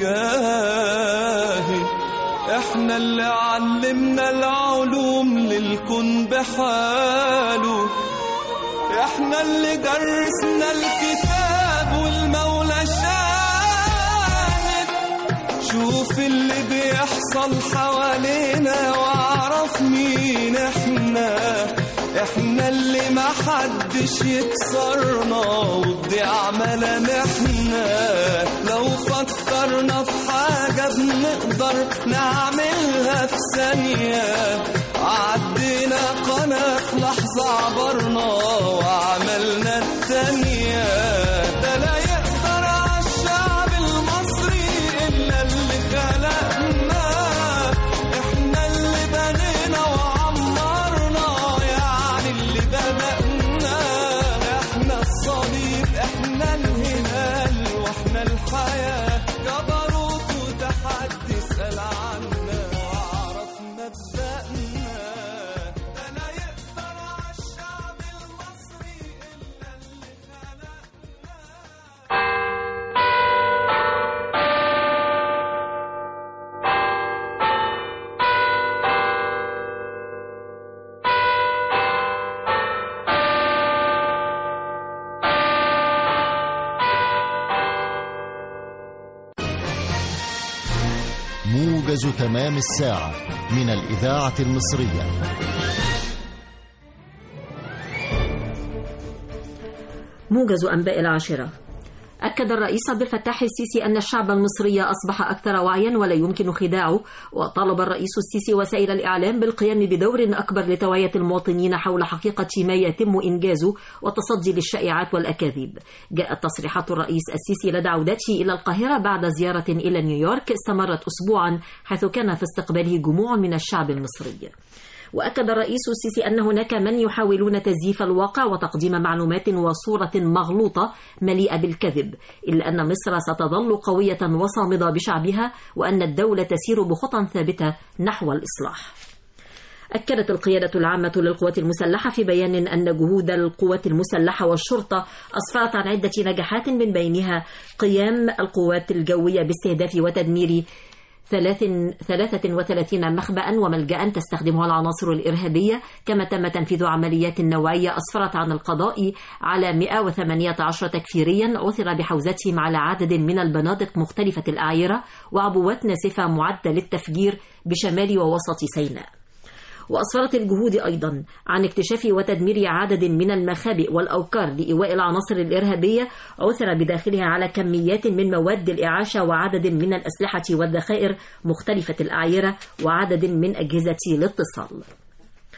تجاهد احنا اللي علمنا العلوم للكون بحاله احنا اللي درسنا الكتاب والمولى شاهد شوف اللي بيحصل حوالينا واعرف مين احنا احنا اللي ما حدش يكسرنا وبضيع ملامحنا لو فكرنا في حاجة بنقدر نعملها في ثانية عدينا قناة في لحظة عبرنا وعملنا التانية ده لا يقدر على الشعب المصري إلا اللي خلقنا احنا اللي بنينا وعمرنا يعني اللي بدأنا احنا الصليب احنا الهلال واحنا الحياة جبروت وتحدي اسأل عنا واعرف مبدأنا ده لا يقدر على الشعب المصري إلا اللي خلقنا موجز تمام الساعة من الإذاعة المصرية موجز أنباء العاشرة أكد الرئيس عبد الفتاح السيسي أن الشعب المصري أصبح أكثر وعيا ولا يمكن خداعه وطالب الرئيس السيسي وسائل الإعلام بالقيام بدور أكبر لتوعية المواطنين حول حقيقة ما يتم إنجازه والتصدي للشائعات والأكاذيب جاءت تصريحات الرئيس السيسي لدى عودته إلى القاهرة بعد زيارة إلى نيويورك استمرت أسبوعا حيث كان في استقباله جموع من الشعب المصري وأكد الرئيس السيسي أن هناك من يحاولون تزييف الواقع وتقديم معلومات وصورة مغلوطة مليئة بالكذب إلا أن مصر ستظل قوية وصامدة بشعبها وأن الدولة تسير بخطى ثابتة نحو الإصلاح أكدت القيادة العامة للقوات المسلحة في بيان أن جهود القوات المسلحة والشرطة أسفرت عن عدة نجاحات من بينها قيام القوات الجوية باستهداف وتدمير ثلاث ثلاثة وثلاثين مخبأ وملجأ تستخدمها العناصر الإرهابية كما تم تنفيذ عمليات نوعية أسفرت عن القضاء على 118 تكفيريا عثر بحوزتهم على عدد من البنادق مختلفة الأعيرة وعبوات ناسفة معدة للتفجير بشمال ووسط سيناء وأسفرت الجهود أيضا عن اكتشاف وتدمير عدد من المخابئ والأوكار لإيواء العناصر الإرهابية عثر بداخلها على كميات من مواد الإعاشة وعدد من الأسلحة والذخائر مختلفة الأعيرة وعدد من أجهزة الاتصال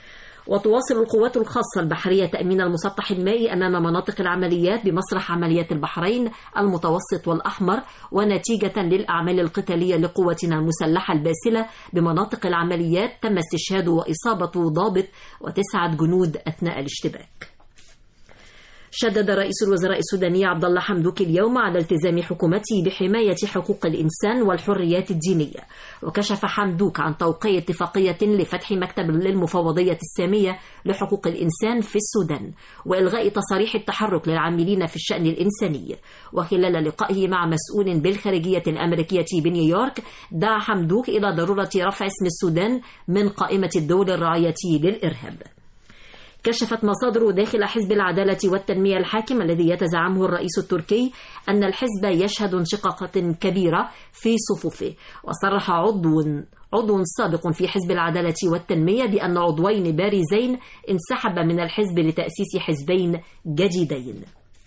وتواصل القوات الخاصة البحرية تأمين المسطح المائي أمام مناطق العمليات بمسرح عمليات البحرين المتوسط والأحمر ونتيجة للأعمال القتالية لقوتنا المسلحة الباسلة بمناطق العمليات تم استشهاد وإصابة ضابط وتسعة جنود أثناء الاشتباك شدد رئيس الوزراء السوداني عبد الله حمدوك اليوم على التزام حكومته بحماية حقوق الإنسان والحريات الدينية وكشف حمدوك عن توقيع اتفاقية لفتح مكتب للمفوضية السامية لحقوق الإنسان في السودان وإلغاء تصاريح التحرك للعاملين في الشأن الإنساني وخلال لقائه مع مسؤول بالخارجية الأمريكية بنيويورك دعا حمدوك إلى ضرورة رفع اسم السودان من قائمة الدول الراعية للإرهاب كشفت مصادر داخل حزب العدالة والتنمية الحاكم الذي يتزعمه الرئيس التركي أن الحزب يشهد انشقاقات كبيرة في صفوفه وصرح عضو عضو سابق في حزب العدالة والتنمية بأن عضوين بارزين انسحب من الحزب لتأسيس حزبين جديدين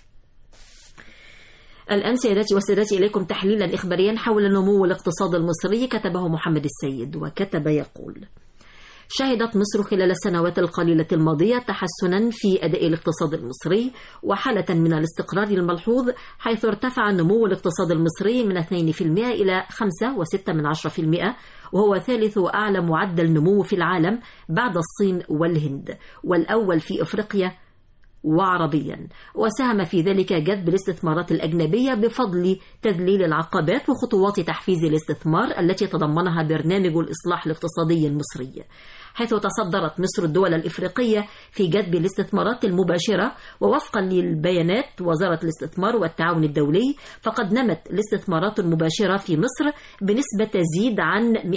الآن سيداتي وسادتي إليكم تحليلا إخباريا حول نمو الاقتصاد المصري كتبه محمد السيد وكتب يقول شهدت مصر خلال السنوات القليلة الماضية تحسنا في أداء الاقتصاد المصري وحالة من الاستقرار الملحوظ حيث ارتفع نمو الاقتصاد المصري من 2% إلى 5.6% وهو ثالث أعلى معدل نمو في العالم بعد الصين والهند والأول في أفريقيا وعربيا وساهم في ذلك جذب الاستثمارات الأجنبية بفضل تذليل العقبات وخطوات تحفيز الاستثمار التي تضمنها برنامج الإصلاح الاقتصادي المصري حيث تصدرت مصر الدول الإفريقية في جذب الاستثمارات المباشرة ووفقا للبيانات وزارة الاستثمار والتعاون الدولي فقد نمت الاستثمارات المباشرة في مصر بنسبة تزيد عن 250%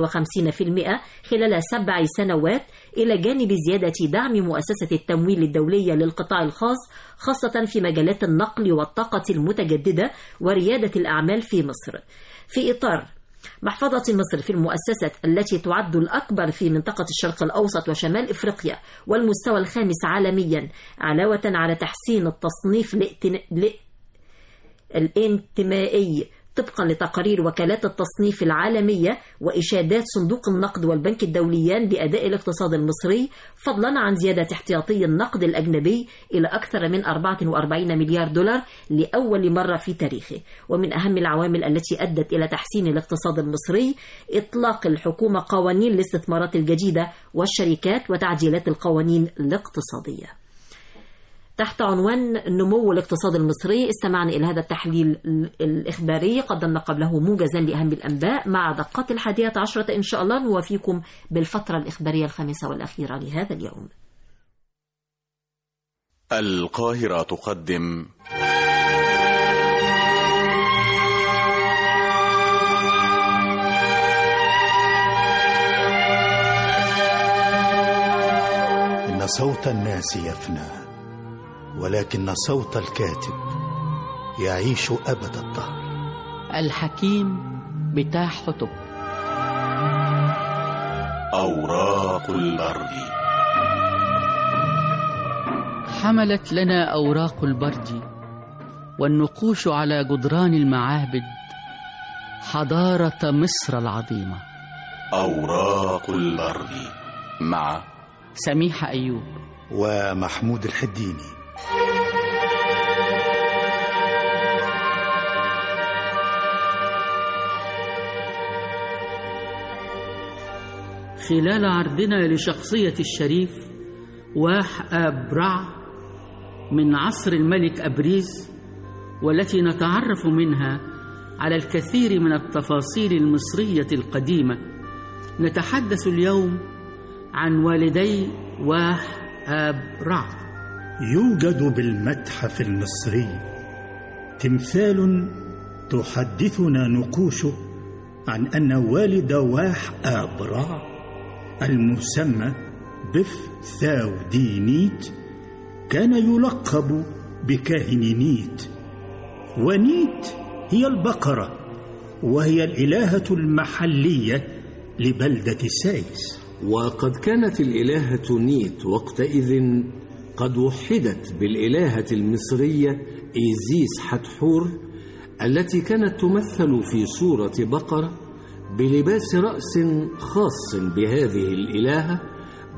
خلال سبع سنوات إلى جانب زيادة دعم مؤسسة التمويل الدولية للقطاع الخاص خاصة في مجالات النقل والطاقة المتجددة وريادة الأعمال في مصر في إطار محفظة مصر في المؤسسة التي تعد الأكبر في منطقة الشرق الأوسط وشمال إفريقيا والمستوى الخامس عالميا علاوة على تحسين التصنيف الائتن- ل- الانتمائي طبقا لتقارير وكالات التصنيف العالمية وإشادات صندوق النقد والبنك الدوليان بأداء الاقتصاد المصري فضلا عن زيادة احتياطي النقد الأجنبي إلى أكثر من 44 مليار دولار لأول مرة في تاريخه ومن أهم العوامل التي أدت إلى تحسين الاقتصاد المصري إطلاق الحكومة قوانين الاستثمارات الجديدة والشركات وتعديلات القوانين الاقتصادية تحت عنوان نمو الاقتصاد المصري استمعنا إلى هذا التحليل الإخباري قدمنا قبله موجزا لأهم الأنباء مع دقات الحادية عشرة إن شاء الله نوافيكم بالفترة الإخبارية الخامسة والأخيرة لهذا اليوم القاهرة تقدم إن صوت الناس يفنى ولكن صوت الكاتب يعيش أبد الدهر الحكيم بتاع حطب أوراق البرد حملت لنا أوراق البرد والنقوش على جدران المعابد حضارة مصر العظيمة أوراق البرد مع سميحة أيوب ومحمود الحديني خلال عرضنا لشخصية الشريف واح أبرع من عصر الملك أبريز والتي نتعرف منها على الكثير من التفاصيل المصرية القديمة نتحدث اليوم عن والدي واح أبرع يوجد بالمتحف المصري تمثال تحدثنا نقوشه عن أن والد واح آبرع المسمى بف ثاو دي نيت كان يلقب بكاهن نيت ونيت هي البقرة وهي الإلهة المحلية لبلدة سايس وقد كانت الإلهة نيت وقتئذ قد وحدت بالإلهة المصرية إيزيس حتحور التي كانت تمثل في صورة بقرة بلباس رأس خاص بهذه الإلهة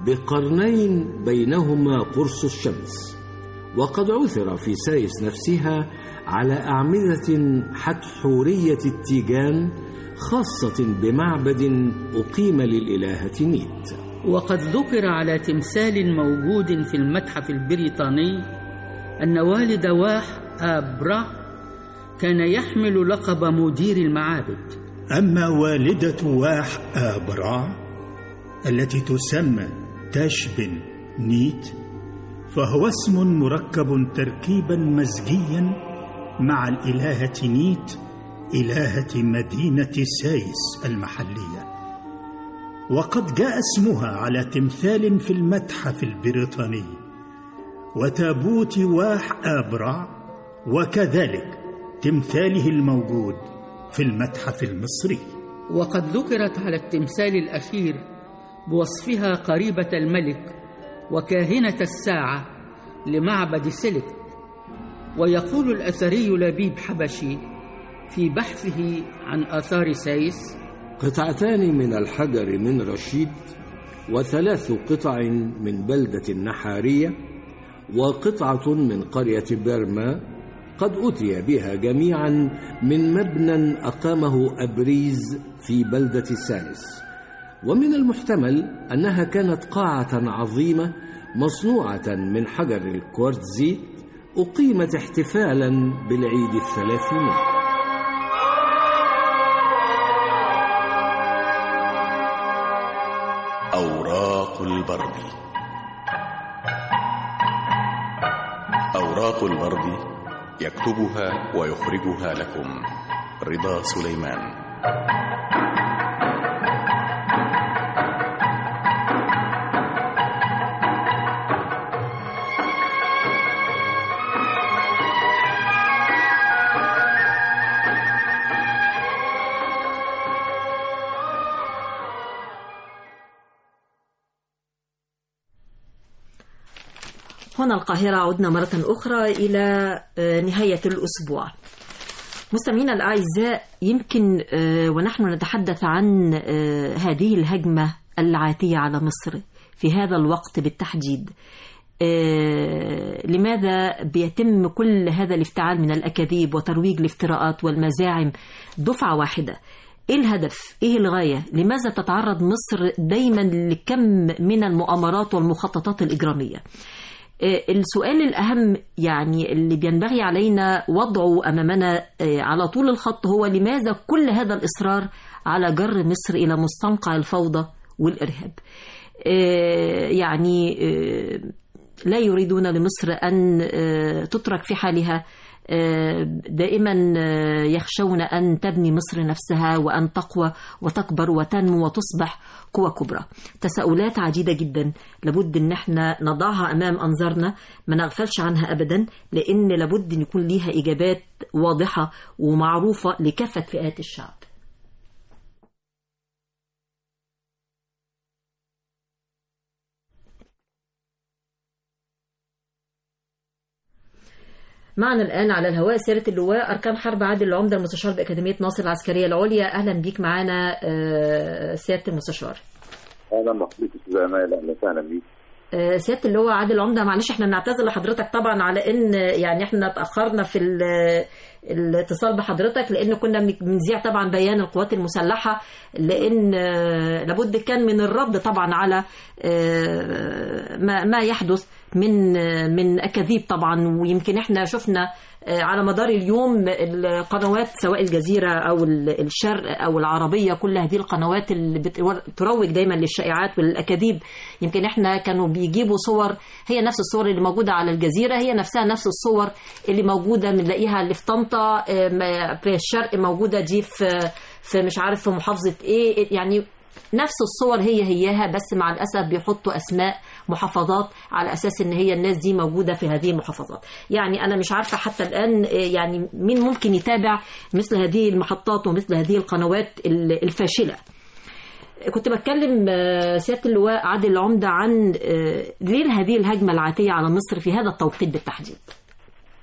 بقرنين بينهما قرص الشمس وقد عثر في سايس نفسها على أعمدة حتحورية التيجان خاصة بمعبد أقيم للإلهة نيت وقد ذكر على تمثال موجود في المتحف البريطاني أن والد واح آبرا كان يحمل لقب مدير المعابد أما والدة واح آبرا التي تسمى تشبن نيت فهو اسم مركب تركيبا مزجيا مع الإلهة نيت إلهة مدينة سايس المحلية وقد جاء اسمها على تمثال في المتحف البريطاني وتابوت واح آبرا وكذلك تمثاله الموجود في المتحف المصري وقد ذكرت على التمثال الأخير بوصفها قريبة الملك وكاهنة الساعة لمعبد سيلك ويقول الأثري لبيب حبشي في بحثه عن آثار سايس قطعتان من الحجر من رشيد وثلاث قطع من بلدة النحارية وقطعة من قرية بيرما قد أتي بها جميعا من مبنى أقامه أبريز في بلدة سايس ومن المحتمل أنها كانت قاعة عظيمة مصنوعة من حجر الكوارتزيت أقيمت احتفالا بالعيد الثلاثيني أوراق البرد أوراق البرد يكتبها ويخرجها لكم رضا سليمان هنا القاهرة عدنا مرة أخرى إلى آه، نهاية الأسبوع مستمعينا الأعزاء يمكن آه، ونحن نتحدث عن آه، هذه الهجمة العاتية على مصر في هذا الوقت بالتحديد آه، لماذا بيتم كل هذا الافتعال من الأكاذيب وترويج الافتراءات والمزاعم دفعة واحدة ايه الهدف ايه الغاية لماذا تتعرض مصر دايما لكم من المؤامرات والمخططات الإجرامية آه، السؤال الأهم يعني اللي بينبغي علينا وضعه أمامنا آه، على طول الخط هو لماذا كل هذا الإصرار على جر مصر إلى مستنقع الفوضى والإرهاب آه، يعني آه، لا يريدون لمصر أن آه، تترك في حالها آه، دائما آه، يخشون أن تبني مصر نفسها وأن تقوى وتكبر وتنمو وتصبح قوة كبرى تساؤلات عديدة جدا لابد ان احنا نضعها امام انظارنا ما نغفلش عنها ابدا لان لابد ان يكون ليها اجابات واضحة ومعروفة لكافة فئات الشعب معنا الآن على الهواء سيرة اللواء أركان حرب عادل العمدة المستشار بأكاديمية ناصر العسكرية العليا أهلا بيك معنا آه، سيادة المستشار اهلا بحضرتك استاذ امال اهلا وسهلا بيك آه، سيادة اللواء عادل عمدة معلش احنا بنعتذر لحضرتك طبعا على ان يعني احنا اتأخرنا في ال- الاتصال بحضرتك لان كنا بن- بنذيع طبعا بيان القوات المسلحة لان آه، لابد كان من الرد طبعا على آه، ما ما يحدث من آه، من اكاذيب طبعا ويمكن احنا شفنا آه، على مدار اليوم القنوات سواء الجزيرة أو ال- الشرق أو العربية كل هذه القنوات اللي بتروج دايما للشائعات والأكاذيب يمكن احنا كانوا بيجيبوا صور هي نفس الصور اللي موجودة على الجزيرة هي نفسها نفس الصور اللي موجودة بنلاقيها اللي في طنطا آه، م- في الشرق موجودة دي في في مش عارف في محافظة ايه يعني نفس الصور هي هياها بس مع الأسف بيحطوا أسماء محافظات على أساس إن هي الناس دي موجودة في هذه المحافظات يعني أنا مش عارفة حتى الآن آه، يعني مين ممكن يتابع مثل هذه المحطات ومثل هذه القنوات ال- الفاشلة كنت بتكلم آه، سيادة اللواء عادل العمدة عن آه، ليه هذه الهجمة العاتية على مصر في هذا التوقيت بالتحديد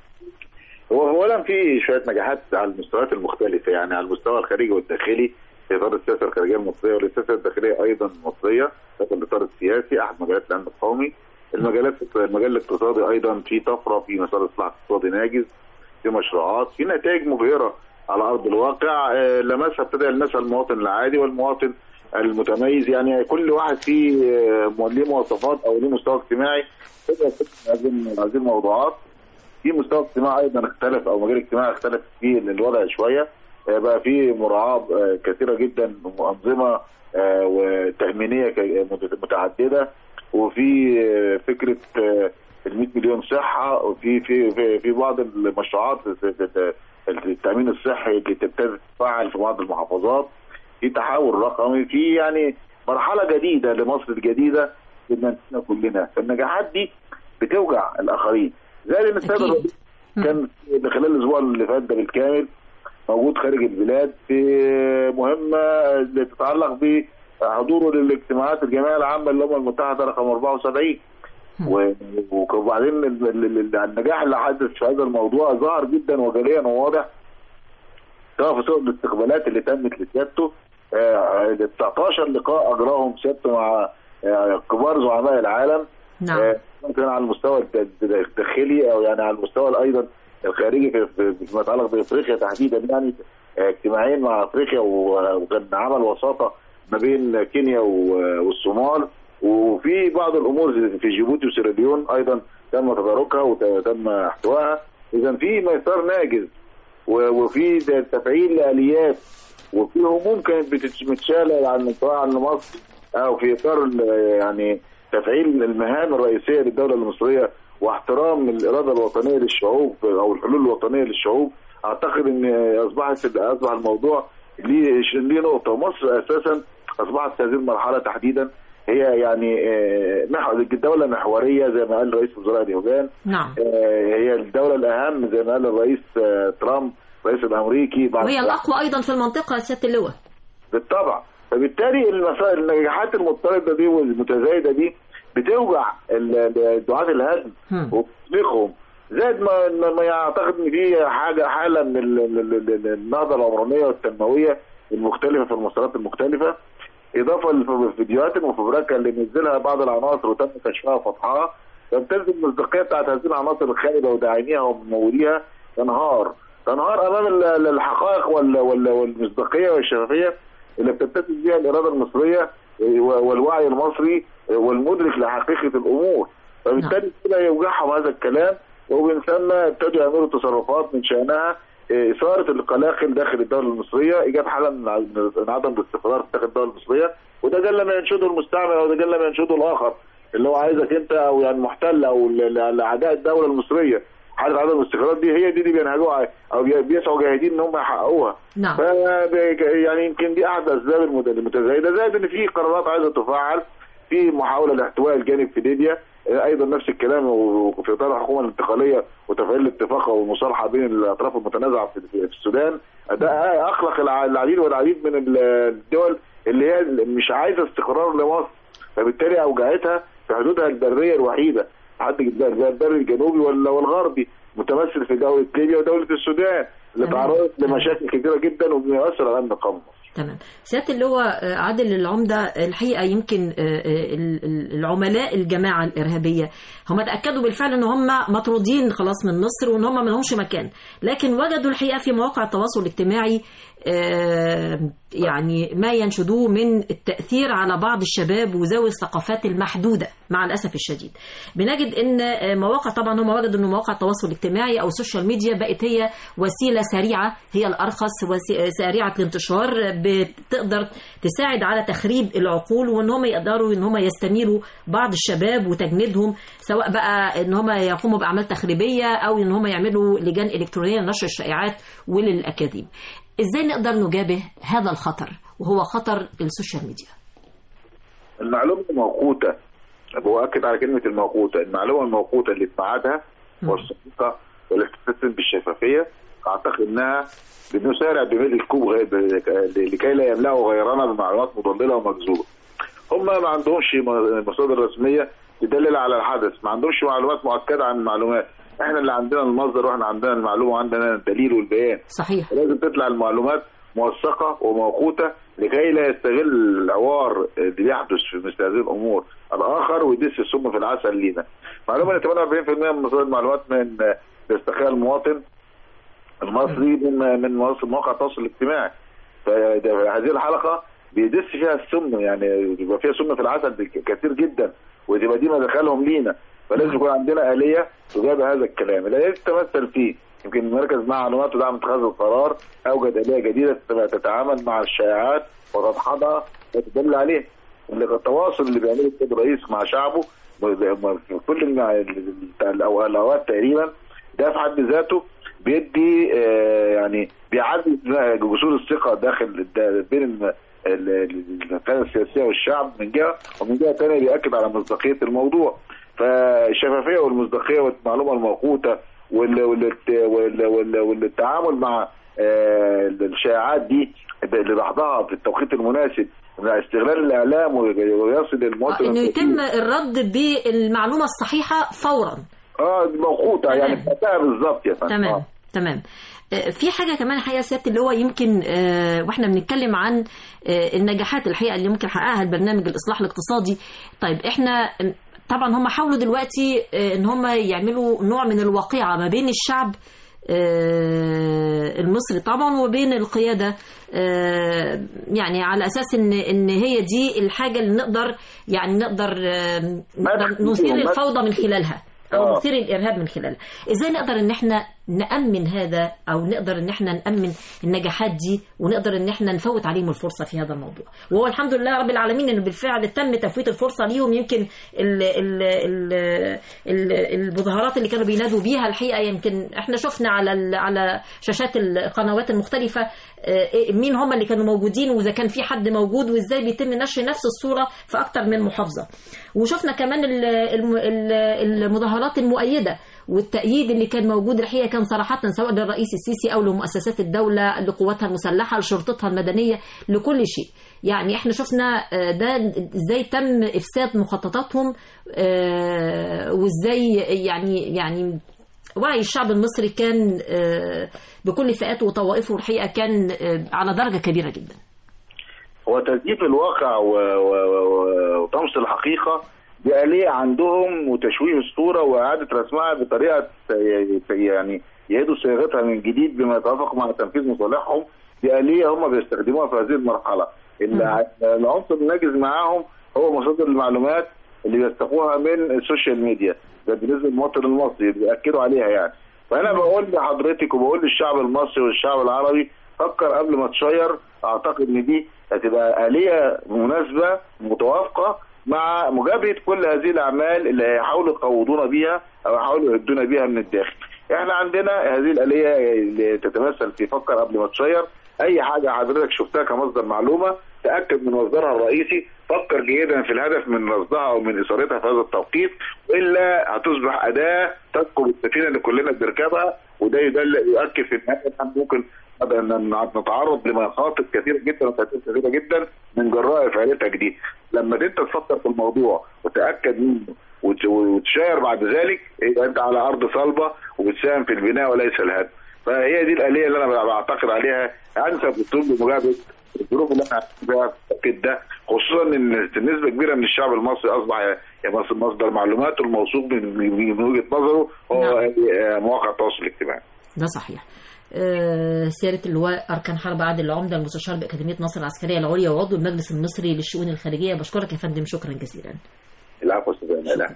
هو اولا في شويه نجاحات على المستويات المختلفه يعني على المستوى الخارجي والداخلي في اطار السياسه الخارجيه المصريه والسياسه الداخليه ايضا المصريه في الاطار السياسي احد مجالات الامن القومي المجالات المجال الاقتصادي ايضا في طفره في مسار اصلاح اقتصادي ناجز في مشروعات في نتائج مبهره على ارض الواقع آه، لمسها ابتدى يلمسها المواطن العادي والمواطن المتميز يعني كل واحد فيه آه، ليه مواصفات او ليه مستوى اجتماعي ابتدى يفكر في هذه هذه الموضوعات في مستوى اجتماعي ايضا اختلف او مجال اجتماعي اختلف فيه الوضع شويه آه، بقى في مراعاه آه، كثيره جدا وانظمه آه، وتامينيه ك- مت- متعدده وفي آه، فكره آه، ال 100 مليون صحه وفي في في, في بعض المشروعات التامين الصحي اللي تبتدي تتفعل في بعض المحافظات في تحول رقمي في يعني مرحله جديده لمصر الجديده بننسينا كلنا فالنجاحات دي بتوجع الاخرين زي ان السيد الرئيس كان خلال الاسبوع اللي فات ده بالكامل موجود خارج البلاد في مهمه تتعلق بحضوره للاجتماعات الجمعيه العامه للامم المتحده رقم 74 و- وبعدين ال- ال- ال- النجاح اللي حدث في هذا الموضوع ظهر جدا وجليا وواضح سواء في صور الاستقبالات اللي تمت لسيادته آه، 19 لقاء اجراهم سيادته مع آه، كبار زعماء العالم نعم. آه، ممكن على المستوى الد- الداخلي او يعني على المستوى ايضا الخارجي في- في- فيما يتعلق بافريقيا تحديدا يعني آه، اجتماعين مع افريقيا و- وكان عمل وساطه ما بين كينيا و- والصومال وفي بعض الامور زي في جيبوتي وسيراليون ايضا تم تداركها وتم احتوائها اذا في مسار ناجز و- وفي د- تفعيل لاليات وفي هموم كانت بتت- متشاله عن سواء عن مصر او في اطار ال- يعني تفعيل المهام الرئيسيه للدوله المصريه واحترام الاراده الوطنيه للشعوب او الحلول الوطنيه للشعوب اعتقد ان اصبحت اصبح الموضوع ليه ليه نقطه مصر اساسا اصبحت في هذه المرحله تحديدا هي يعني آه، محور الدوله محوريه زي ما قال رئيس وزراء اليابان نعم آه، هي الدوله الاهم زي ما قال الرئيس آه، ترامب الرئيس الامريكي بعد وهي الأقوى أيضا في المنطقة سيادة اللواء بالطبع فبالتالي المسائل النجاحات المضطرده دي والمتزايده دي بتوجع ال- ال- دعاة الهدم وبتطلقهم زائد ما ما- ما يعتقد ان في حاجه حاله من ال- ال- ال- ال- النهضه العمرانيه والتنمويه المختلفه في المسارات المختلفه اضافه للفيديوهات المفبركه اللي نزلها بعض العناصر وتم كشفها وفتحها تمتاز المصداقيه بتاعت هذه العناصر الخالده وداعميها ومموليها تنهار تنهار امام ال- ال- الحقائق وال- وال- والمصداقيه والشفافيه اللي بتتسم بها الاراده المصريه و- والوعي المصري والمدرك لحقيقه الامور فبالتالي كده يوجعهم هذا الكلام ومن ثم ابتدوا يعملوا تصرفات من شانها إيه، اثاره القلاقل داخل الدوله المصريه ايجاد حاله من ع- من عدم الاستقرار داخل الدوله المصريه وده جل ما ينشده المستعمر او ده جل ما ينشده الاخر اللي هو عايزك انت او يعني محتل او ل- ل- لاعداء الدوله المصريه حاله عدم الاستقرار دي هي دي اللي بينهجوها او بي- بيسعوا جاهدين ان هم يحققوها نعم ف يعني يمكن دي احد اسباب المت- المتزايده زائد ان في قرارات عايزه تفعل في محاوله لاحتواء الجانب في ليبيا آه، ايضا نفس الكلام وفي اطار الحكومه الانتقاليه وتفعيل الاتفاق والمصالحه بين الاطراف المتنازعه في في السودان ده اخلق الع- العديد والعديد من ال- الدول اللي هي مش عايزه استقرار لمصر فبالتالي اوجعتها في حدودها البريه الوحيده حد زي البر الجنوبي ولا والغربي متمثل في دوله ليبيا ودوله السودان اللي تمام. تعرضت لمشاكل كثيره جدا وبيؤثر على الامن القومي تمام سيادة اللواء آه، عادل العمدة الحقيقة يمكن آه، آه، ال- ال- العملاء الجماعة الإرهابية هم تأكدوا بالفعل أن هم مطرودين خلاص من مصر وأن هم ما لهمش مكان لكن وجدوا الحقيقة في مواقع التواصل الاجتماعي آه، يعني ما ينشدوه من التأثير على بعض الشباب وذوي الثقافات المحدودة مع الأسف الشديد بنجد أن آه، مواقع طبعا هم وجدوا أن مواقع التواصل الاجتماعي أو السوشيال ميديا بقت هي وسيلة سريعة هي الأرخص وسي- سريعة الانتشار بتقدر تساعد على تخريب العقول وان هم يقدروا ان هم يستميلوا بعض الشباب وتجنيدهم سواء بقى ان هم يقوموا باعمال تخريبيه او ان هم يعملوا لجان الكترونيه لنشر الشائعات وللاكاذيب. ازاي نقدر نجابه هذا الخطر وهو خطر السوشيال ميديا؟ المعلومه الموقوته بؤكد على كلمه الموقوته المعلومه الموقوته اللي اتبعتها والصديقه واللي تتسم بالشفافيه اعتقد انها بنسارع بملء الكوب غير- لكي لا يملأوا غيرنا بمعلومات مضلله ومكذوبه. هم ما عندهمش م- مصادر رسميه تدلل على الحدث، ما عندهمش معلومات مؤكده عن المعلومات، احنا اللي عندنا المصدر واحنا عندنا المعلومه وعندنا الدليل والبيان. صحيح لازم تطلع المعلومات موثقه وموقوته لكي لا يستغل العوار اللي بيحدث في مثل هذه الامور الاخر ويدس السم في العسل لينا. معلومه ان 48% من مصادر المعلومات من بيستخدمها المواطن المصري من من مواقع التواصل الاجتماعي. فهذه الحلقه بيدس فيها السم يعني بيبقى فيها سم في العسل كتير جدا وتبقى دي مداخلهم لينا فلازم يكون عندنا اليه تجاب هذا الكلام الاليه تتمثل فيه يمكن مركز معلومات ودعم اتخاذ القرار اوجد اليه جديده تتعامل مع الشائعات وتدحضها وتدل عليها التواصل اللي بيعمله السيد الرئيس مع شعبه في كل الاوقات تقريبا ده في حد ذاته بيدي آه يعني بيعزز جسور الثقه داخل بين القياده السياسيه والشعب من جهه ومن جهه ثانيه بياكد على مصداقيه الموضوع فالشفافيه والمصداقيه والمعلومه الموقوته والتعامل مع الشائعات دي لبعضها في التوقيت المناسب استغلال الاعلام ويصل للمواطن انه يتم الرد بالمعلومه الصحيحه فورا اه موقوته يعني بتاعتها بالظبط يا فندم تمام آه. تمام في حاجه كمان الحقيقه سياده اللي هو يمكن واحنا بنتكلم عن النجاحات الحقيقه اللي ممكن يحققها البرنامج الاصلاح الاقتصادي طيب احنا طبعا هم حاولوا دلوقتي ان هم يعملوا نوع من الواقعه ما بين الشعب المصري طبعا وبين القياده يعني على اساس ان ان هي دي الحاجه اللي نقدر يعني نقدر نقدر نثير الفوضى من خلالها او نثير الارهاب من خلالها ازاي نقدر ان احنا نامن هذا او نقدر ان احنا نامن النجاحات دي ونقدر ان احنا نفوت عليهم الفرصه في هذا الموضوع وهو الحمد لله رب العالمين ان بالفعل تم تفويت الفرصه ليهم يمكن ال ال ال ال المظاهرات اللي كانوا بينادوا بيها الحقيقه يمكن احنا شفنا على على شاشات القنوات المختلفه مين هم اللي كانوا موجودين واذا كان في حد موجود وازاي بيتم نشر نفس الصوره في اكتر من محافظه وشفنا كمان المظاهرات المؤيده والتأييد اللي كان موجود الحقيقة كان صراحة سواء للرئيس السيسي أو لمؤسسات الدولة لقواتها المسلحة لشرطتها المدنية لكل شيء يعني احنا شفنا ده ازاي تم افساد مخططاتهم وازاي يعني يعني وعي الشعب المصري كان بكل فئاته وطوائفه الحقيقة كان على درجة كبيرة جدا هو تزييف الواقع وطمس الحقيقة بآلية عندهم وتشويه الصورة وإعادة رسمها بطريقة يعني يعيدوا صياغتها من جديد بما يتوافق مع تنفيذ مصالحهم بآلية هم بيستخدموها في هذه المرحلة العنصر الناجز معاهم هو مصادر المعلومات اللي بيستقوها من السوشيال ميديا ده بالنسبة للمواطن المصري بيأكدوا عليها يعني فأنا بقول لحضرتك وبقول للشعب المصري والشعب العربي فكر قبل ما تشير أعتقد إن دي هتبقى آلية مناسبة متوافقة مع مجابهه كل هذه الاعمال اللي هيحاولوا يقوضونا بيها او يحاولوا يهدونا بيها من الداخل. احنا عندنا هذه الاليه اللي تتمثل في فكر قبل ما تشير اي حاجه حضرتك شفتها كمصدر معلومه تاكد من مصدرها الرئيسي فكر جيدا في الهدف من رصدها او من اثارتها في هذا التوقيت والا هتصبح اداه تثقل السفينه اللي كلنا بنركبها وده يدل يؤكد في النهايه ممكن نتعرض لمخاطر كثيره جدا وخطر كثيره جدا من جراء فعاليتك دي لما انت تفكر في الموضوع وتاكد منه وتشاير بعد ذلك يبقى انت على ارض صلبه وبتساهم في البناء وليس الهدم فهي دي الاليه اللي انا بعتقد عليها انسب اسلوب لمجابهه الظروف اللي احنا فيها في التوقيت ده خصوصا ان نسبه كبيره من الشعب المصري اصبح مصدر معلوماته الموثوق من وجهه نظره هو مواقع التواصل الاجتماعي. ده صحيح. آه سيادة اللواء أركان حرب عادل العمدة المستشار بأكاديمية مصر العسكرية العليا وعضو المجلس المصري للشؤون الخارجية بشكرك يا فندم شكرا جزيلا العفو استاذ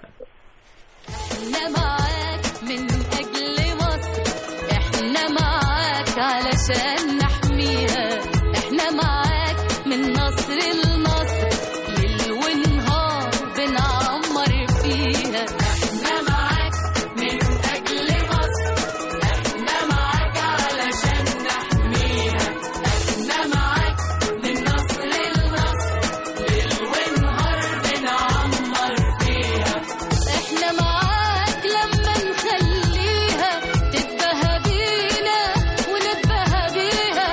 احنا معاك من أجل مصر احنا معاك علشان نحميها احنا معاك من نصر لنصر ليل ونهار بنعمر فيها احنا معاك من أجل مصر احنا معاك علشان نحميها احنا معاك من نصر لنصر ليل ونهار بنعمر فيها احنا معاك لما نخليها تتبهى بينا ونتبهى بيها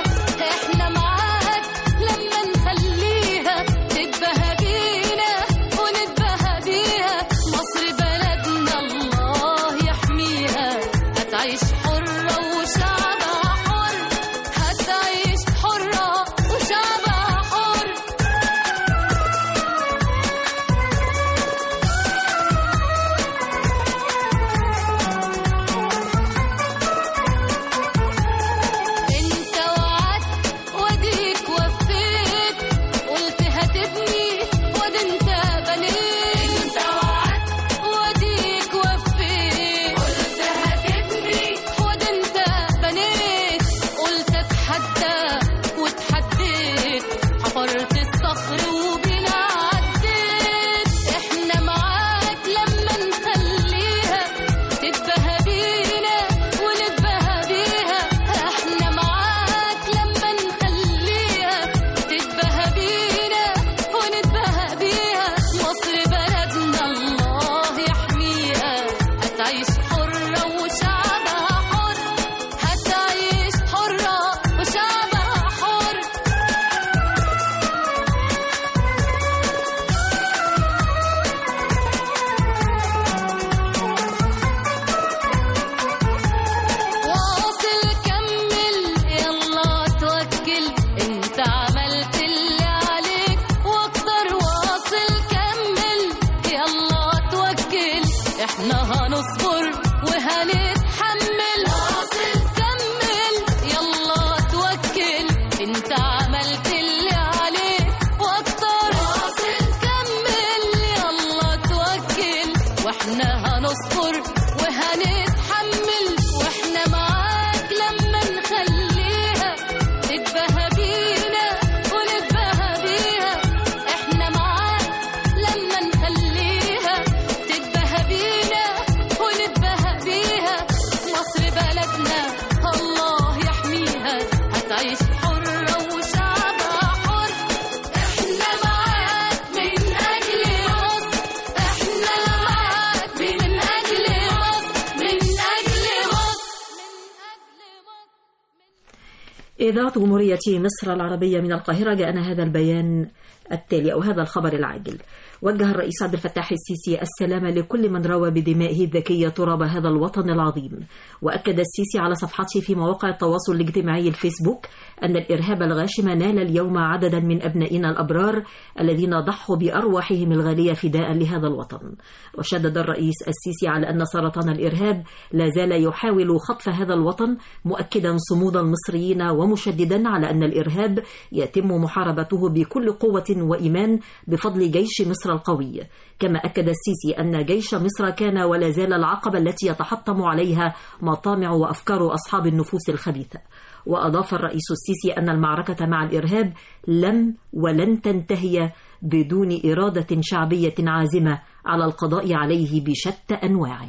إذاعة جمهورية مصر العربية من القاهرة جاءنا هذا البيان التالي أو هذا الخبر العاجل وجه الرئيس عبد الفتاح السيسي السلام لكل من روى بدمائه الذكية تراب هذا الوطن العظيم وأكد السيسي على صفحته في مواقع التواصل الاجتماعي الفيسبوك أن الإرهاب الغاشم نال اليوم عددا من أبنائنا الأبرار الذين ضحوا بأرواحهم الغالية فداء لهذا الوطن وشدد الرئيس السيسي على أن سرطان الإرهاب لا زال يحاول خطف هذا الوطن مؤكدا صمود المصريين ومشددا على أن الإرهاب يتم محاربته بكل قوة وإيمان بفضل جيش مصر القوي كما أكد السيسي أن جيش مصر كان ولا زال العقبة التي يتحطم عليها مطامع وأفكار أصحاب النفوس الخبيثة وأضاف الرئيس السيسي أن المعركة مع الإرهاب لم ولن تنتهي بدون إرادة شعبية عازمة على القضاء عليه بشتى أنواعه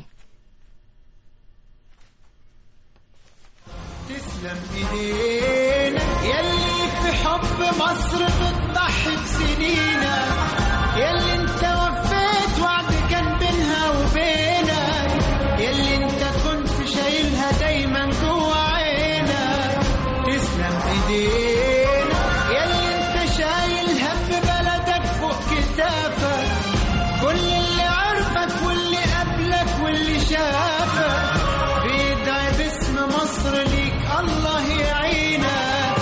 تسلم ايدينا يلي في حب مصر بتضحي بسنينا يلي انت وفيت وعد كان بينها وبينك يلي انت كنت شايلها دايما جوا عينك تسلم ايدينا يلي انت شايل هم بلدك فوق كتافك كل اللي عرفك واللي قبلك واللي شافك بيدعي باسم مصر ليك الله يعينك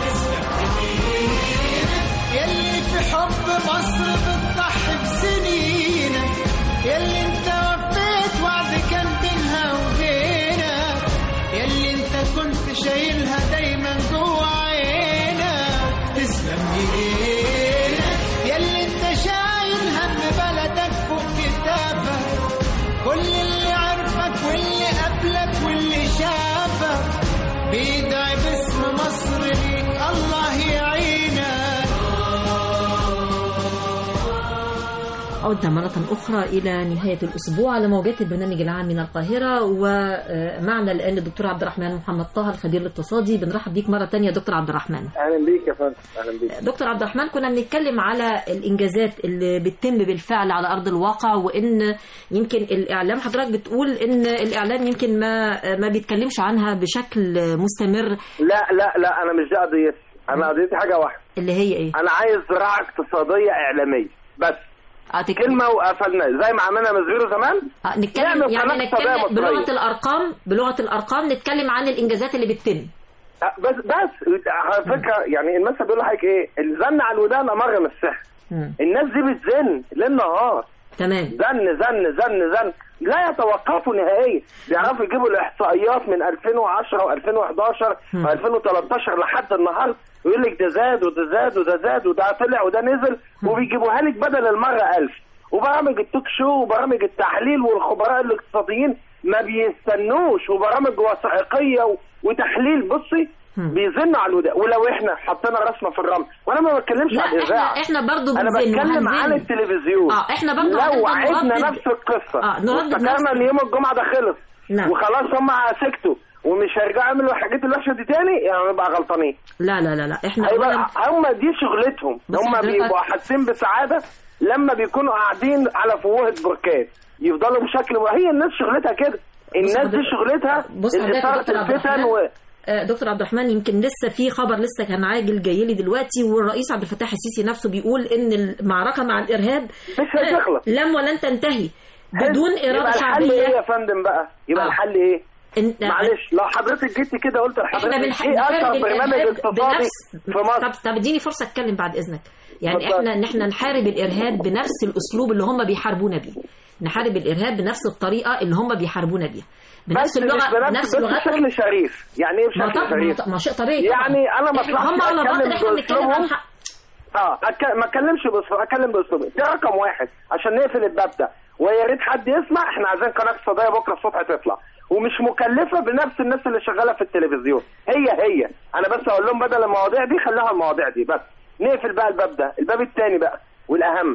يلي في حب مصر بتضحي بسنينك يلي انت وفيت وعد كان بينها وبينك يلي انت كنت شايلها دايما جوا عينك تسلم ايديك يلي انت شايل هم بلدك فوق كتافك كل اللي عرفك واللي قبلك واللي شافك بيدعي باسم مصر ليك الله يعينك عدنا مرة أخرى إلى نهاية الأسبوع على موجات البرنامج العام من القاهرة ومعنا الآن الدكتور عبد الرحمن محمد طه الخبير الاقتصادي بنرحب بيك مرة تانية دكتور عبد الرحمن اهلا بيك يا فندم اهلا بيك دكتور عبد الرحمن كنا بنتكلم على الإنجازات اللي بتتم بالفعل على أرض الواقع وإن يمكن الإعلام حضرتك بتقول إن الإعلام يمكن ما ما بيتكلمش عنها بشكل مستمر لا لا لا انا مش دي قضيتي انا قضيتي حاجه واحده اللي هي إيه؟ انا عايز زراعه اقتصاديه اعلاميه بس كلمه وقفلنا زي ما عملنا مزبيرو زمان آه، نتكلم نعمل يعني قناة اقتصادية نتكلم مصرية. بلغة الأرقام بلغة الأرقام نتكلم عن الإنجازات اللي بتتم أه، بس بس على فكره يعني المثل بيقول لحضرتك ايه الزن على الودان امر من السحر الناس دي بتزن ليل نهار تمام زن زن زن زن لا يتوقفوا نهائيا بيعرفوا يجيبوا الاحصائيات من 2010 و2011 و2013 لحد النهارده ويقول لك ده زاد وده زاد وده زاد وده طلع وده نزل وبيجيبوها لك بدل المره 1000 وبرامج التوك شو وبرامج التحليل والخبراء الاقتصاديين ما بيستنوش وبرامج وثائقيه و- وتحليل بصي بيزنوا على الوداع ولو احنا حطينا راسنا في الرمل وانا ما بتكلمش لا عن الاذاعه احنا احنا برضه انا بنزن بتكلم وهنزن. عن التلفزيون اه احنا برضه لو هنفضل عدنا نردد- نفس القصه اه نردد وافتكرنا نفس ان يوم الجمعه ده خلص نعم. وخلاص هم سكتوا ومش هيرجعوا يعملوا الحاجات الوحشه دي تاني يعني نبقى غلطانين لا لا لا لا احنا هيبقى أولاً- هم دي شغلتهم بس هم حضرتك- بيبقوا حاسين بسعاده لما بيكونوا قاعدين على فوهة بركان يفضلوا بشكل هي الناس شغلتها كده الناس دي حضرتك- شغلتها بص حضرتك يا اثاره دكتور عبد الفتن الرحمن و... آه، دكتور عبد الرحمن يمكن لسه في خبر لسه كان عاجل جاي لي دلوقتي والرئيس عبد الفتاح السيسي نفسه بيقول ان المعركه مع الارهاب مش هتخلص. لم ولن تنتهي بدون يبقى اراده الحل ايه شعبيه يا فندم بقى يبقى آه. الحل ايه إن- معلش لو حضرتك جيتي كده قلت احنا لحضرتك بنح- ايه نحارب اشهر برنامج الارهاب اقتصادي بنفس في مصر طب طب اديني فرصه اتكلم بعد اذنك يعني اتفضل. احنا ان احنا نحارب الارهاب بنفس الاسلوب اللي هم بيحاربونا بيه نحارب الارهاب بنفس الطريقه اللي هم بيحاربونا بيها بنفس بس مش اللغه بنفس بنفس بس لغتهم بشكل شريف يعني ايه ما بشكل طب- شريف ما شيء طبيعي يعني طبعاً. انا ما إحنا- اطلعش هم على اتكلم باطل احنا بنتكلم عن باسلوبهم حق اه أك... ما اتكلمش باسلوب اتكلم باسلوبي ده رقم واحد عشان نقفل الباب ده ويا ريت حد يسمع احنا عايزين قناه اقتصاديه بكره الصبح تطلع ومش مكلفه بنفس الناس اللي شغاله في التلفزيون هي هي انا بس اقول لهم بدل المواضيع دي خليها المواضيع دي بس نقفل بقى الباب ده الباب الثاني بقى والاهم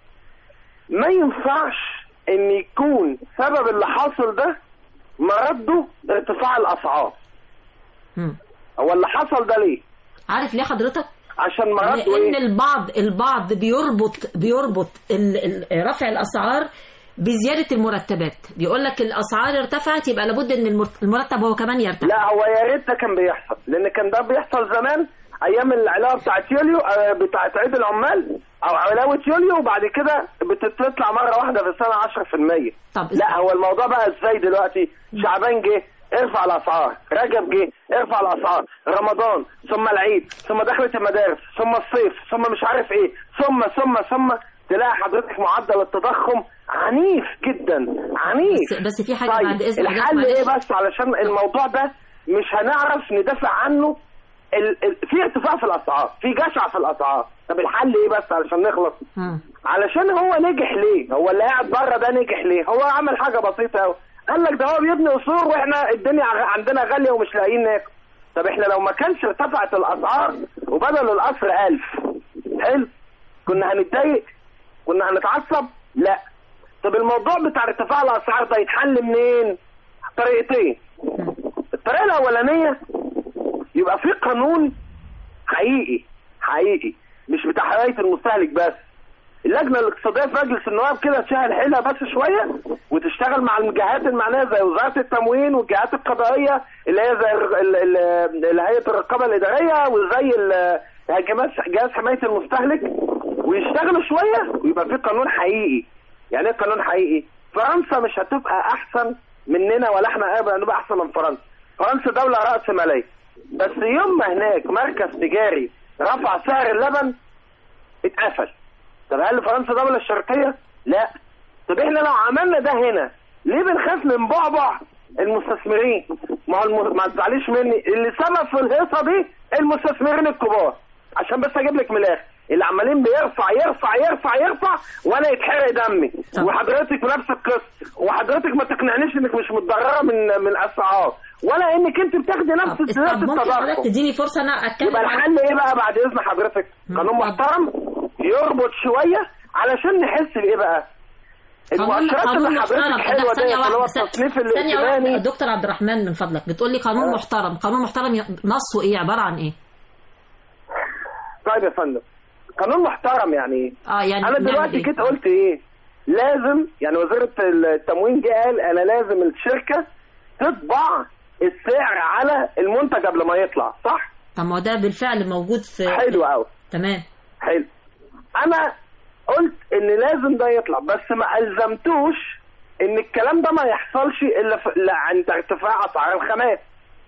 ما ينفعش ان يكون سبب اللي حاصل ده مرده ارتفاع الاسعار مم. هو اللي حصل ده ليه عارف ليه حضرتك عشان مرده لان ايه البعض البعض بيربط بيربط ال- ال- رفع الاسعار بزياده المرتبات بيقول لك الاسعار ارتفعت يبقى لابد ان المرت- المرتب هو كمان يرتفع لا هو يا ريت ده كان بيحصل لان كان ده بيحصل زمان ايام العلاوه بتاعت يوليو آه، بتاعت عيد العمال او علاوه يوليو وبعد كده بتطلع مره واحده في السنه 10% طب لا هو الموضوع بقى ازاي دلوقتي شعبان جه ارفع الاسعار رجب جه ارفع الاسعار رمضان ثم العيد ثم دخلت المدارس ثم الصيف ثم مش عارف ايه ثم ثم ثم تلاقي حضرتك معدل التضخم عنيف جدا عنيف بس, بس في حاجه طيب بعد اذن حضرتك الحل معلش. ايه بس علشان الموضوع ده مش هنعرف ندافع عنه ال... ال... في ارتفاع في الاسعار في جشع في الاسعار طب الحل ايه بس علشان نخلص مم. علشان هو نجح ليه هو اللي قاعد بره ده نجح ليه هو عمل حاجه بسيطه قوي قال لك ده هو بيبني قصور واحنا الدنيا ع- عندنا غاليه ومش لاقيين ناكل طب احنا لو ما كانش ارتفعت الاسعار وبدل القصر 1000 حلو كنا هنتضايق كنا هنتعصب لا طب الموضوع بتاع ارتفاع الاسعار ده يتحل منين طريقتين الطريقه الاولانيه يبقى في قانون حقيقي حقيقي مش بتاع حمايه المستهلك بس اللجنه الاقتصاديه في مجلس النواب كده تشغل حيلها بس شويه وتشتغل مع الجهات المعنيه زي وزاره التموين والجهات القضائيه اللي هي زي الر- ال- ال- ال- هيئه الرقابه الاداريه وزي ال- جهاز جهاز حمايه المستهلك ويشتغلوا شويه ويبقى في قانون حقيقي يعني ايه قانون حقيقي فرنسا مش هتبقى احسن مننا ولا احنا ابدا نبقى احسن من فرنسا فرنسا دوله راس ماليه بس يوم ما هناك مركز تجاري رفع سعر اللبن اتقفل طب هل فرنسا دولة شرقية؟ لا طب احنا لو عملنا ده هنا ليه بنخاف من بعبع المستثمرين؟ ما هو الم... ما تزعليش مني اللي سبب في الهيصة دي المستثمرين الكبار عشان بس اجيب لك من الاخر اللي عمالين بيرفع يرفع يرفع يرفع وانا يتحرق دمي وحضرتك نفس القصه وحضرتك ما تقنعنيش انك مش متضرره من من الاسعار ولا انك انت بتاخدي نفس طب نفس ممكن حضرتك التضخم تديني فرصه انا اتكلم يبقى عن- الحل ايه بقى بعد اذن حضرتك قانون محترم يربط شويه علشان نحس بايه بقى قانون المؤشرات قانون اللي محترم حضرتك حلوه لا، ديت ثانية اللي هو واحدة التصنيف ثانية واحدة الائتماني دكتور عبد الرحمن من فضلك بتقول لي قانون محترم قانون محترم ي- نصه ايه عبارة عن ايه طيب يا فندم قانون محترم يعني ايه؟ اه يعني انا نعمل دلوقتي إيه؟ جيت قلت ايه لازم يعني وزيره التموين جه قال انا لازم الشركه تطبع السعر على المنتج قبل ما يطلع صح طب ما هو ده بالفعل موجود في حلو قوي تمام حلو انا قلت ان لازم ده يطلع بس ما الزمتوش ان الكلام ده ما يحصلش الا في- إلا عند ارتفاع اسعار الخامات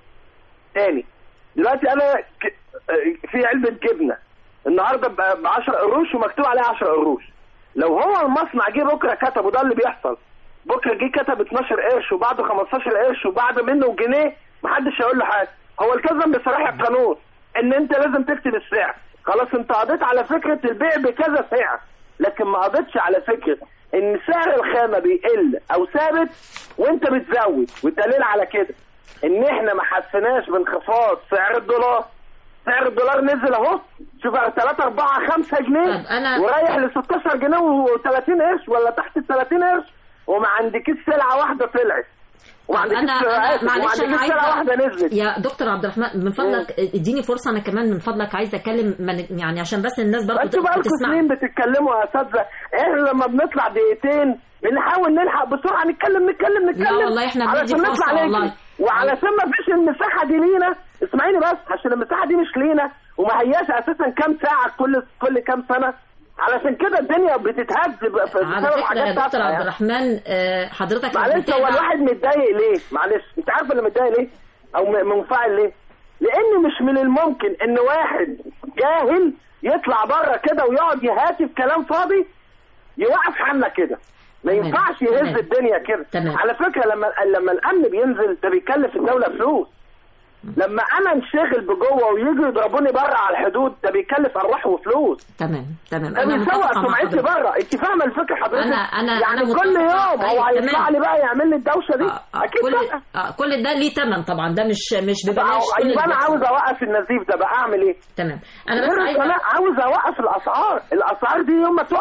تاني دلوقتي انا ك... في علبه جبنه النهارده ب 10 قروش ومكتوب عليها 10 قروش لو هو المصنع جه بكره كتب وده اللي بيحصل بكره جه كتب 12 قرش وبعده 15 قرش وبعد منه جنيه محدش هيقول له حاجه هو التزم بصراحه القانون ان انت لازم تكتب السعر خلاص انت قضيت على فكره البيع بكذا سعر لكن ما قضيتش على فكره ان سعر الخامه بيقل او ثابت وانت بتزود والدليل على كده ان احنا ما حسناش بانخفاض سعر الدولار سعر الدولار نزل اهو شوف 3 4 5 جنيه أنا- ورايح ل 16 جنيه و30 قرش ولا تحت ال 30 قرش وما عندكيش سلعه واحده طلعت وما طب عندكيش انا انا سلعة- معلش وما انا عندكيش سلعه واحده عايزه نزلت يا دكتور عبد الرحمن من فضلك اديني فرصه انا كمان من فضلك عايزه اتكلم من يعني عشان بس الناس برضه انتوا بقالكم تسمع سنين بتتكلموا يا اساتذه احنا لما بنطلع دقيقتين بنحاول نلحق بسرعه نتكلم نتكلم نتكلم لا والله احنا بندي علشان فرصة نطلع والله. نجري. وعلشان ما فيش المساحه دي لينا اسمعيني بس عشان المساحه دي مش لينا وما هياش اساسا كام ساعه كل كل كام سنه علشان كده الدنيا بتتهز ب- في- على بسبب فكره حاجات يا دكتور تافهة عبد يعني. الرحمن آه، حضرتك لو معلش هو بتتابع- الواحد متضايق ليه؟ معلش انت عارف اللي متضايق ليه؟ او م- منفعل ليه؟ لان مش من الممكن ان واحد جاهل يطلع بره كده ويقعد يهاتف كلام فاضي يوقف حالنا كده ما تمام. ينفعش يهز تمام. الدنيا كده تمام. على فكره لما لما الامن بينزل ده بيكلف الدوله فلوس لما انا انشغل بجوه ويجوا يضربوني بره على الحدود ده بيكلف ارواح وفلوس تمام تمام ده انا بيسوق متفقه مع سمعتي حضرتك بره انت فاهمه الفكره حضرتك أنا- أنا- يعني أنا كل متفقة. يوم هو طيب، هيطلع تمام. لي بقى يعمل لي الدوشه دي اكيد كل لا آه، كل ده ليه ثمن طبعا ده مش مش طب ببلاش أو- كل اللي يبقى انا بيحصل. عاوز اوقف النزيف ده بقى اعمل ايه؟ تمام انا بس غير عايزه القناة عاوز اوقف الاسعار الاسعار دي يوم ما تقف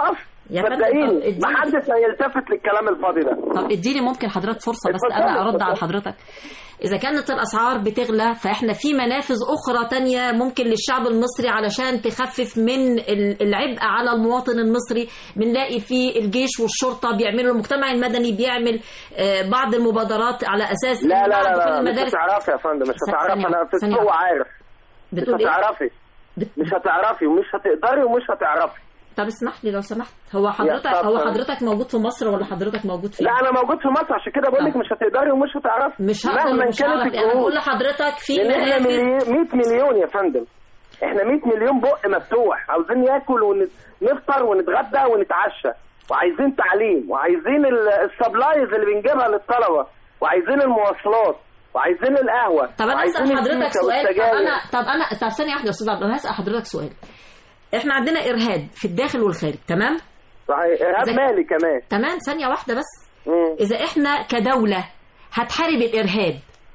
يا فندم، طب صدقيني اديني- محدش هيلتفت للكلام الفاضي ده طب اديني ممكن حضرتك فرصه بس اتفضل، انا ارد اتفضل. على حضرتك اذا كانت الاسعار بتغلى فاحنا في منافذ اخرى تانية ممكن للشعب المصري علشان تخفف من ال- العبء على المواطن المصري بنلاقي في الجيش والشرطه بيعملوا المجتمع المدني بيعمل آه، بعض المبادرات على اساس لا إن لا بعد لا, كل لا مش المدارس هتعرفي يا فندم مش ثانية- هتعرفي انا في ثانية السوق واحدة. عارف مش بتقول إيه؟ هتعرفي مش هتعرفي ومش هتقدري ومش هتعرفي طب اسمح لي لو سمحت هو يا حضرتك طب- هو حضرتك موجود في مصر ولا حضرتك موجود فين؟ لا انا موجود في مصر عشان كده بقول لك مش هتقدري ومش هتعرفي مش هقدر مهما ومش كانت هعرف انا الجهود بقول لحضرتك في لان احنا منافذ ملي- 100 مليون يا فندم احنا 100 مليون بق مفتوح عاوزين ناكل ونفطر ونتغدى ونتعشى وعايزين تعليم وعايزين ال- السبلايز اللي بنجيبها للطلبه وعايزين المواصلات وعايزين القهوه طب انا وعايزين اسال حضرتك الكيكة سؤال طب والسجاير. انا طب انا طب ثانيه واحده يا استاذ عبد الله هسال حضرتك سؤال احنا عندنا ارهاب في الداخل والخارج تمام صحيح ارهاب إذا- مالي كمان تمام ثانيه واحده بس اذا احنا كدوله هتحارب الارهاب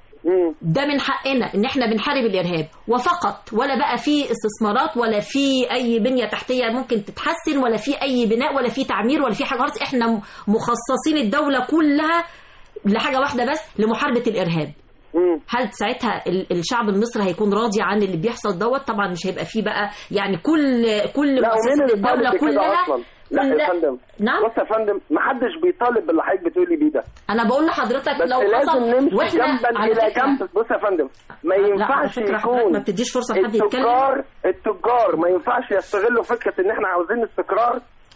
ده من حقنا ان احنا بنحارب الارهاب وفقط ولا بقى في استثمارات ولا في اي بنيه تحتيه ممكن تتحسن ولا في اي بناء ولا في تعمير ولا في حاجه خالص احنا م- مخصصين الدوله كلها لحاجه واحده بس لمحاربه الارهاب هل ساعتها ال- الشعب المصري هيكون راضي عن اللي بيحصل دوت طبعا مش هيبقى فيه بقى يعني كل كل لا ومين مؤسسات اللي طالب الدوله بكده كلها اصلا لا يا كلها- فندم نعم بص يا فندم ما حدش بيطالب باللي حضرتك بتقولي بيه ده انا بقول لحضرتك بس لو لازم حصل نمشي واحنا جنبا على الى فكرة- جنب بص يا فندم ما لا، على ينفعش فكرة حضرتك يكون ما بتديش فرصة لحد يتكلم. التجار التجار ما ينفعش يستغلوا فكره ان احنا عاوزين استقرار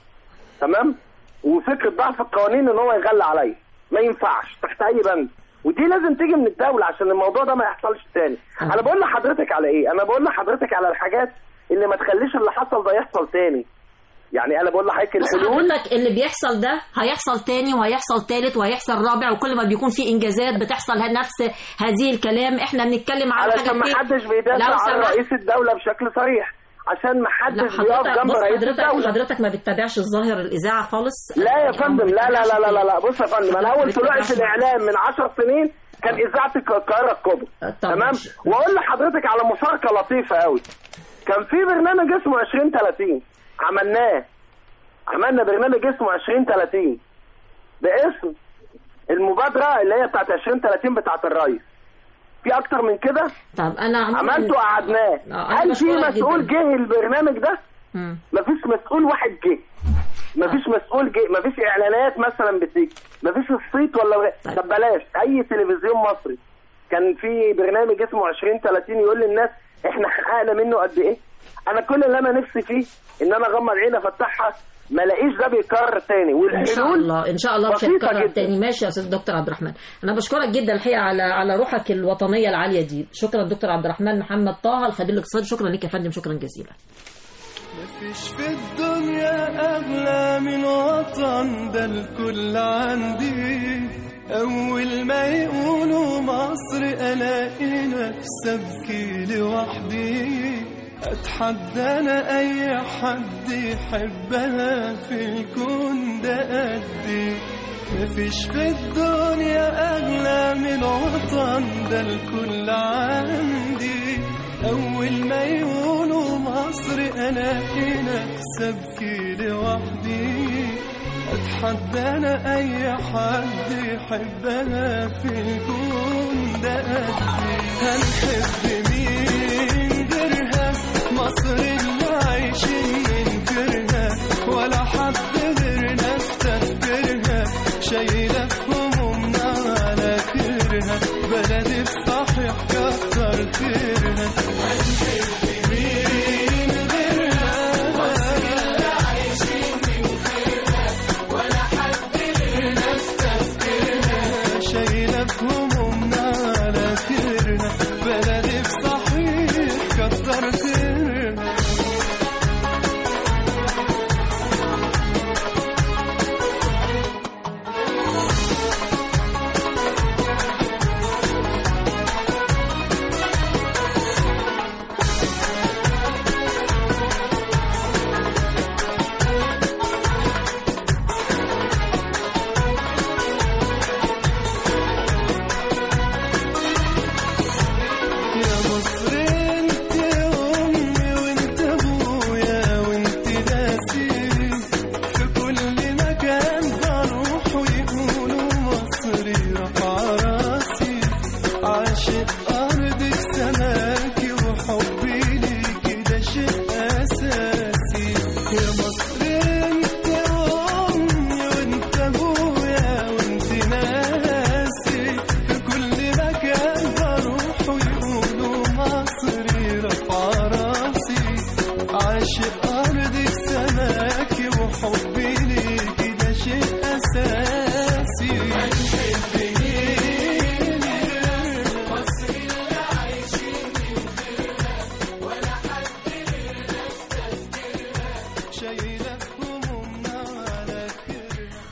تمام وفكره ضعف القوانين ان هو يغلى عليا ما ينفعش تحت اي بند ودي لازم تيجي من الدوله عشان الموضوع ده ما يحصلش تاني انا بقول لحضرتك على ايه انا بقول لحضرتك على الحاجات اللي ما تخليش اللي حصل ده يحصل تاني يعني انا بقول لحضرتك بص الحلول حضرتك اللي بيحصل ده هيحصل تاني وهيحصل تالت وهيحصل رابع وكل ما بيكون في انجازات بتحصل نفس هذه الكلام احنا بنتكلم على علشان ما حاجتين. حدش بيدافع لو عن سمحت- رئيس الدولة بشكل صريح عشان ما لا حدش بيقف حضرتك جنب بص رئيس حضرتك الدولة حضرتك ما بتتابعش الظاهر الاذاعه خالص لا يا فندم لا لا لا لا لا, لا. بص يا فندم انا اول طلوعي في الاعلام من 10 سنين كان اذاعه الق- القاهره الكبرى تمام واقول لحضرتك على مفارقه لطيفه قوي كان في برنامج اسمه 20 30 عملناه عملنا برنامج اسمه 20 30 باسم المبادره اللي هي بتاعت 20 30 بتاعت الرئيس في اكتر من كده طب انا عموماً- عملته قعدناه آه، أنا هل في بشكرك مسؤول جداً. جه البرنامج ده مم. مفيش مسؤول واحد جه مفيش مسؤول جه مفيش اعلانات مثلا بتيجي مفيش الصيت ولا غير طب بلاش اي تلفزيون مصري كان في برنامج اسمه 20 30 يقول للناس احنا حققنا منه قد ايه انا كل اللي انا نفسي فيه ان انا اغمض عيني افتحها ما الاقيش ده بيتكرر تاني ان شاء والحلول الله ان شاء الله مش بسيطة هيتكرر جدا. تاني ماشي يا استاذ دكتور عبد الرحمن انا بشكرك جدا الحقيقه على على روحك الوطنيه العاليه دي شكرا دكتور عبد الرحمن محمد طه الخبير الاقتصادي شكرا لك يا فندم شكرا جزيلا مفيش في الدنيا أغلى من وطن ده الكل عندي أول ما يقولوا مصر ألاقي نفسي أبكي لوحدي أتحدى أنا أي حد يحبها في الكون ده قدي مفيش في الدنيا أغلى من وطن ده الكل عندي أول ما يقولوا مصر ألاقي نفسي أبكي لوحدي أتحدى أنا أي حد يحبها في الكون ده قدي هنحب مين غيرها مصر اللي عايشين ننكرها ولا حد غيرنا افتكرها شايلة همومنا على كرها بلدي بصحيح كتر خيرها هنحب مين غيرها مصر اللي عايشين ننكرها ولا حد غيرنا افتكرها شايلة همومنا على كرها بلدي بصحيح كتر خيرها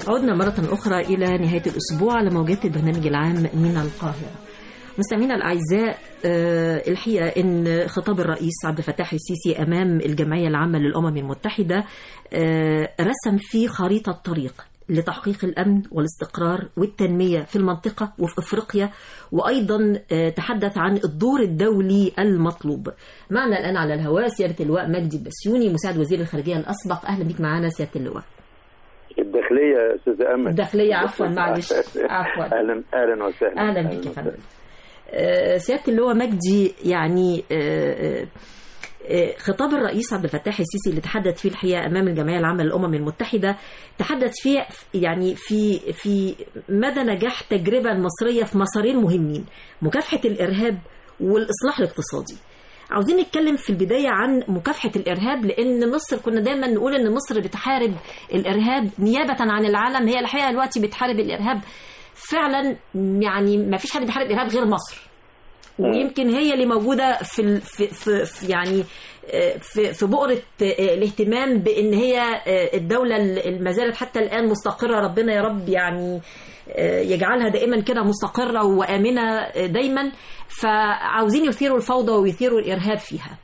عدنا مرة أخرى إلى نهاية الأسبوع على موجات البرنامج العام من القاهرة مستمعينا الأعزاء آه، الحقيقة أن خطاب الرئيس عبد الفتاح السيسي أمام الجمعية العامة للأمم المتحدة آه، رسم فيه خريطة طريق لتحقيق الأمن والاستقرار والتنمية في المنطقة وفي أفريقيا وأيضا آه، تحدث عن الدور الدولي المطلوب معنا الآن على الهواء سيادة اللواء مجدي البسيوني مساعد وزير الخارجية الأسبق أهلا بك معنا سيادة اللواء الداخلية يا أستاذ أمل الداخلية عفوا معلش عفوا أهلا أهلا وسهلا اهلا بك يا فندم آه، سياده اللواء مجدي يعني آه، آه، آه، خطاب الرئيس عبد الفتاح السيسي اللي تحدث فيه الحقيقه امام الجمعيه العامه للامم المتحده تحدث فيه يعني في في مدى نجاح التجربه المصريه في مسارين مهمين مكافحه الارهاب والاصلاح الاقتصادي عاوزين نتكلم في البداية عن مكافحة الإرهاب لأن مصر كنا دايما نقول أن مصر بتحارب الإرهاب نيابة عن العالم هي الحقيقة دلوقتي بتحارب الإرهاب فعلا يعني ما فيش حد بيحارب الإرهاب غير مصر ويمكن هي اللي موجودة في, ال- في, في, في يعني آه، في, في بؤرة آه، الاهتمام بأن هي آه، الدولة اللي ما زالت حتى الآن مستقرة ربنا يا رب يعني آه، يجعلها دائما كده مستقرة وآمنة آه، دايما فعاوزين يثيروا الفوضى ويثيروا الإرهاب فيها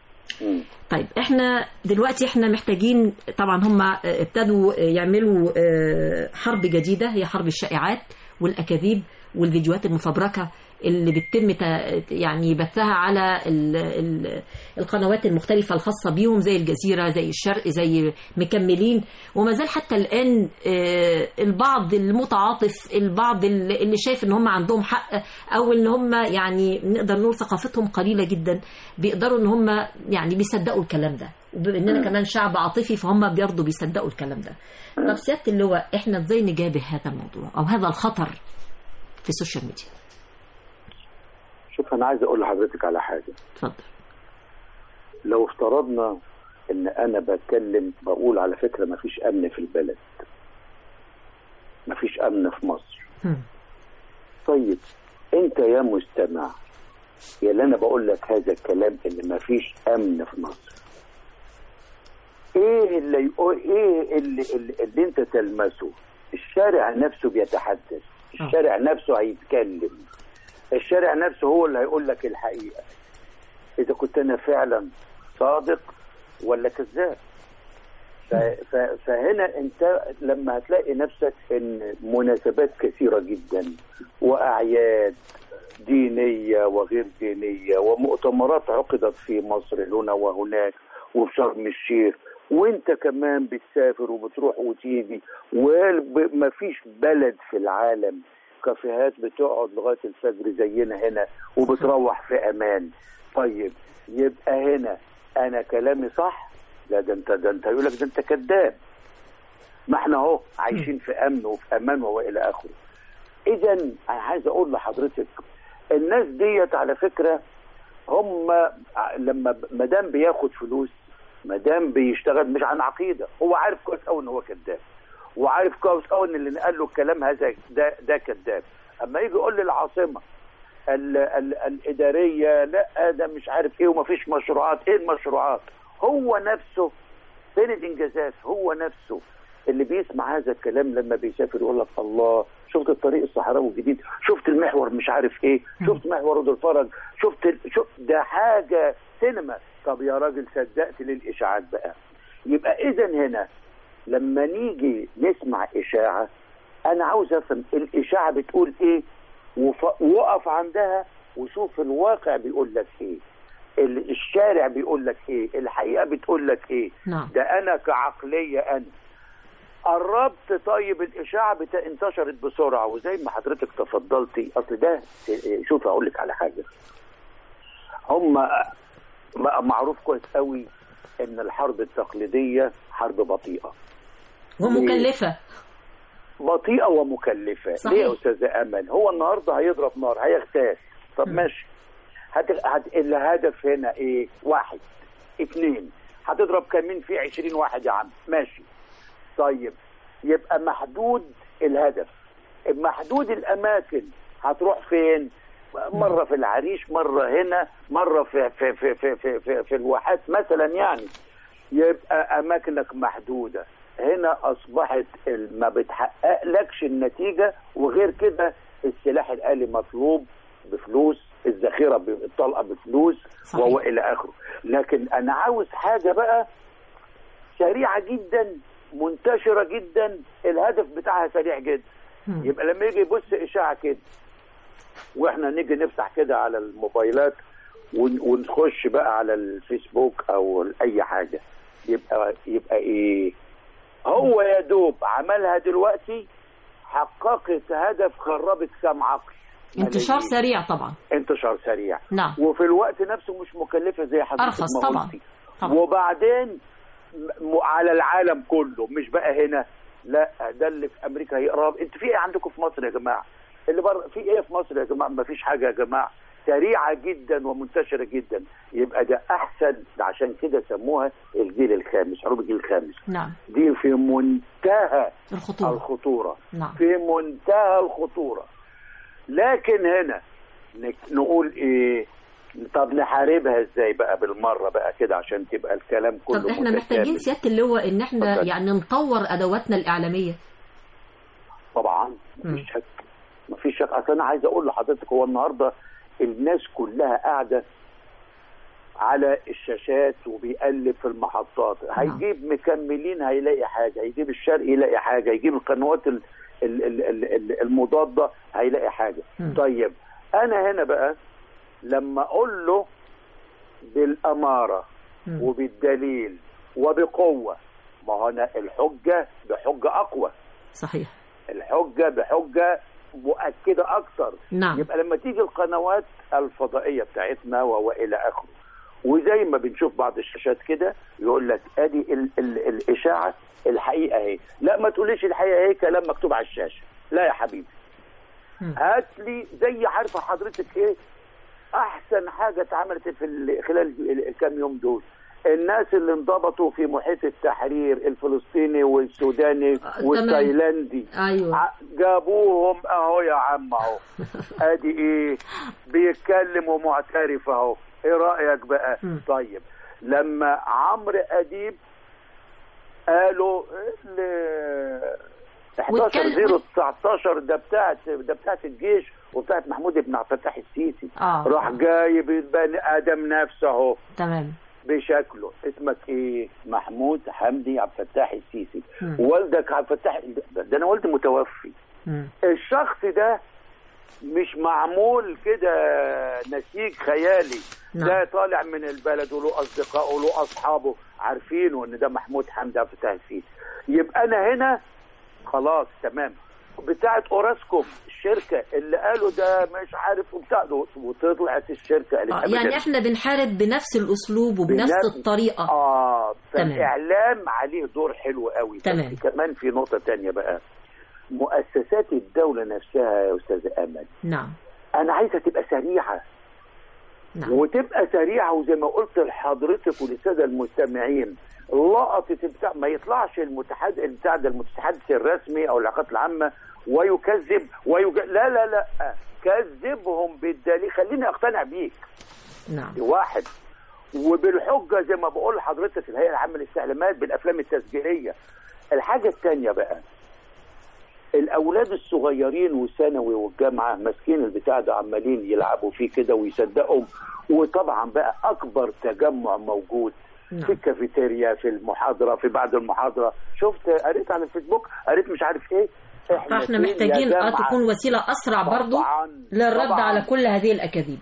طيب احنا دلوقتي احنا محتاجين طبعا هم ابتدوا يعملوا آه، حرب جديدة هي حرب الشائعات والأكاذيب والفيديوهات المفبركة اللي بتتم تا- يعني بثها على ال ال القنوات المختلفة الخاصة بيهم زي الجزيرة زي الشرق زي مكملين وما زال حتى الآن آه، البعض المتعاطف البعض اللي اللي شايف ان هم عندهم حق او ان هم يعني نقدر نقول ثقافتهم قليلة جدا بيقدروا ان هم يعني بيصدقوا الكلام ده وبما اننا كمان شعب عاطفي فهم برضه بيصدقوا الكلام ده طب سيادة اللواء احنا ازاي نجابه هذا الموضوع او هذا الخطر في السوشيال ميديا شوف أنا عايز أقول لحضرتك على حاجة اتفضل لو افترضنا إن أنا بتكلم بقول على فكرة مفيش أمن في البلد مفيش أمن في مصر طيب أنت يا مستمع يا اللي أنا بقول لك هذا الكلام إن مفيش أمن في مصر ايه اللي يقول ايه اللي, اللي, اللي انت تلمسه الشارع نفسه بيتحدث الشارع نفسه هيتكلم الشارع نفسه هو اللي هيقول لك الحقيقة اذا كنت انا فعلا صادق ولا كذاب ف- ف- فهنا انت لما هتلاقي نفسك ان مناسبات كثيرة جدا واعياد دينية وغير دينية ومؤتمرات عقدت في مصر هنا وهناك وفي شرم الشيخ وانت كمان بتسافر وبتروح وتيجي ومفيش بلد في العالم كافيهات بتقعد لغايه الفجر زينا هنا وبتروح في امان طيب يبقى هنا انا كلامي صح لا ده انت ده انت يقول لك ده انت كذاب ما احنا اهو عايشين في امن وفي امان والى اخره اذا انا عايز اقول لحضرتك الناس ديت على فكره هم لما ما دام بياخد فلوس ما دام بيشتغل مش عن عقيده هو عارف كويس قوي ان هو كذاب وعارف كويس قوي ان اللي نقل له الكلام هذا ده ده كذاب اما يجي يقول لي العاصمه ال ال الاداريه لا ده مش عارف ايه ومفيش مشروعات ايه المشروعات هو نفسه فين الانجازات هو نفسه اللي بيسمع هذا الكلام لما بيسافر يقول لك الله شفت الطريق الصحراوي الجديد شفت المحور مش عارف ايه شفت محور رود الفرج شفت ال- شفت ده حاجه سينما طب يا راجل صدقت للاشاعات بقى يبقى اذا هنا لما نيجي نسمع اشاعه انا عاوز افهم الاشاعه بتقول ايه وف- وقف عندها وشوف الواقع بيقول لك ايه ال- الشارع بيقول لك ايه الحقيقه بتقول لك ايه نعم ده انا كعقليه انا قربت طيب الاشاعه بتا... انتشرت بسرعه وزي ما حضرتك تفضلتي اصل ده شوف اقول لك على حاجه هم م- معروف كويس قوي ان الحرب التقليديه حرب بطيئه ومكلفة بطيئه ومكلفه صحيح. ليه يا استاذ امل هو النهارده هيضرب نار هيغتاس طب ماشي هت... هت... الهدف هنا ايه واحد اثنين هتضرب كمين في 20 واحد يا عم ماشي طيب يبقى محدود الهدف محدود الاماكن هتروح فين مره في العريش مره هنا مره في في في في في, في, في الواحات مثلا يعني يبقى اماكنك محدوده هنا اصبحت ال- ما بتحققلكش النتيجه وغير كده السلاح الالي مطلوب بفلوس الذخيره ب- الطلقه بفلوس صحيح. وهو الى اخره لكن انا عاوز حاجه بقى سريعه جدا منتشره جدا الهدف بتاعها سريع جدا يبقى لما يجي يبص اشاعه كده واحنا نيجي نفتح كده على الموبايلات ون- ونخش بقى على الفيسبوك او اي حاجه يبقى يبقى ايه هو يا دوب عملها دلوقتي حققت هدف خربت كام عقل انتشار ملايين. سريع طبعا انتشار سريع نعم وفي الوقت نفسه مش مكلفه زي حضرتك أرخص ما طبعا. قلتي. وبعدين م- على العالم كله مش بقى هنا لا ده اللي في امريكا هيقرب انت في ايه عندكم في مصر يا جماعه اللي بره في ايه في مصر يا جماعه ما فيش حاجه يا جماعه سريعه جدا ومنتشره جدا يبقى ده احسن ده عشان كده سموها الجيل الخامس حروب الجيل الخامس نعم دي في منتهى الخطورة الخطوره نعم في منتهى الخطوره لكن هنا نك- نقول ايه طب نحاربها ازاي بقى بالمره بقى كده عشان تبقى الكلام كله طب احنا متكامل. محتاجين سياده اللواء ان احنا اتفضل. يعني نطور ادواتنا الاعلاميه طبعا مفيش شك مفيش شك اصل انا عايز اقول لحضرتك هو النهارده الناس كلها قاعده على الشاشات وبيقلب في المحطات هيجيب مكملين هيلاقي حاجه هيجيب الشرق يلاقي حاجه يجيب القنوات ال- ال- ال- ال- ال- المضاده هيلاقي حاجه مم. طيب انا هنا بقى لما اقول له بالاماره وبالدليل وبقوه ما هو انا الحجه بحجه اقوى صحيح الحجه بحجه مؤكده اكتر نعم. يبقى لما تيجي القنوات الفضائيه بتاعتنا والى اخره وزي ما بنشوف بعض الشاشات كده يقول لك ادي ال ال الاشاعه الحقيقه اهي لا ما تقوليش الحقيقه اهي كلام مكتوب على الشاشه لا يا حبيبي هات لي زي عارفه حضرتك ايه احسن حاجه اتعملت في ال- خلال ال- الكام يوم دول الناس اللي انضبطوا في محيط التحرير الفلسطيني والسوداني والتايلاندي ايوه ع- جابوهم اهو يا عم اهو ادي ايه بيتكلم ومعترف اهو ايه رايك بقى طيب لما عمرو اديب قالوا ال 11 0 19 ده بتاعت ده بتاعت الجيش وبتاعت محمود بن عبد الفتاح السيسي آه. راح جايب البني ادم نفسه اهو تمام بشكله اسمك ايه محمود حمدي عبد الفتاح السيسي مم. والدك عبد الفتاح ده, ده انا والدي متوفي مم. الشخص ده مش معمول كده نسيج خيالي نعم. ده طالع من البلد وله اصدقائه وله اصحابه عارفينه ان ده محمود حمدي عبد الفتاح السيسي يبقى انا هنا خلاص تمام بتاعت اوراسكوم الشركه اللي قالوا ده مش عارف وبتاع وطلعت الشركه قالت آه، أبداً. يعني احنا بنحارب بنفس الاسلوب وبنفس بنفس- الطريقه اه تمام. فالاعلام عليه دور حلو قوي تمام. بس كمان في نقطه تانية بقى مؤسسات الدوله نفسها يا استاذ امل نعم انا عايزها تبقى سريعه نعم. وتبقى سريعه وزي ما قلت لحضرتك وللساده المستمعين لقطه بتاع ما يطلعش المتحد بتاع ده المتحدث الرسمي او العلاقات العامه ويكذب ويج... لا لا لا كذبهم بالدليل خليني اقتنع بيك نعم واحد وبالحجه زي ما بقول لحضرتك الهيئه العامه للاستعلامات بالافلام التسجيليه الحاجه الثانيه بقى الاولاد الصغيرين والثانوي والجامعه ماسكين البتاع ده عمالين يلعبوا فيه كده ويصدقوا وطبعا بقى اكبر تجمع موجود في الكافيتيريا في المحاضره في بعد المحاضره شفت قريت على الفيسبوك قريت مش عارف ايه فاحنا فين يا محتاجين اه جماعة؟ تكون وسيله اسرع برضو للرد طبعاً. على كل هذه الاكاذيب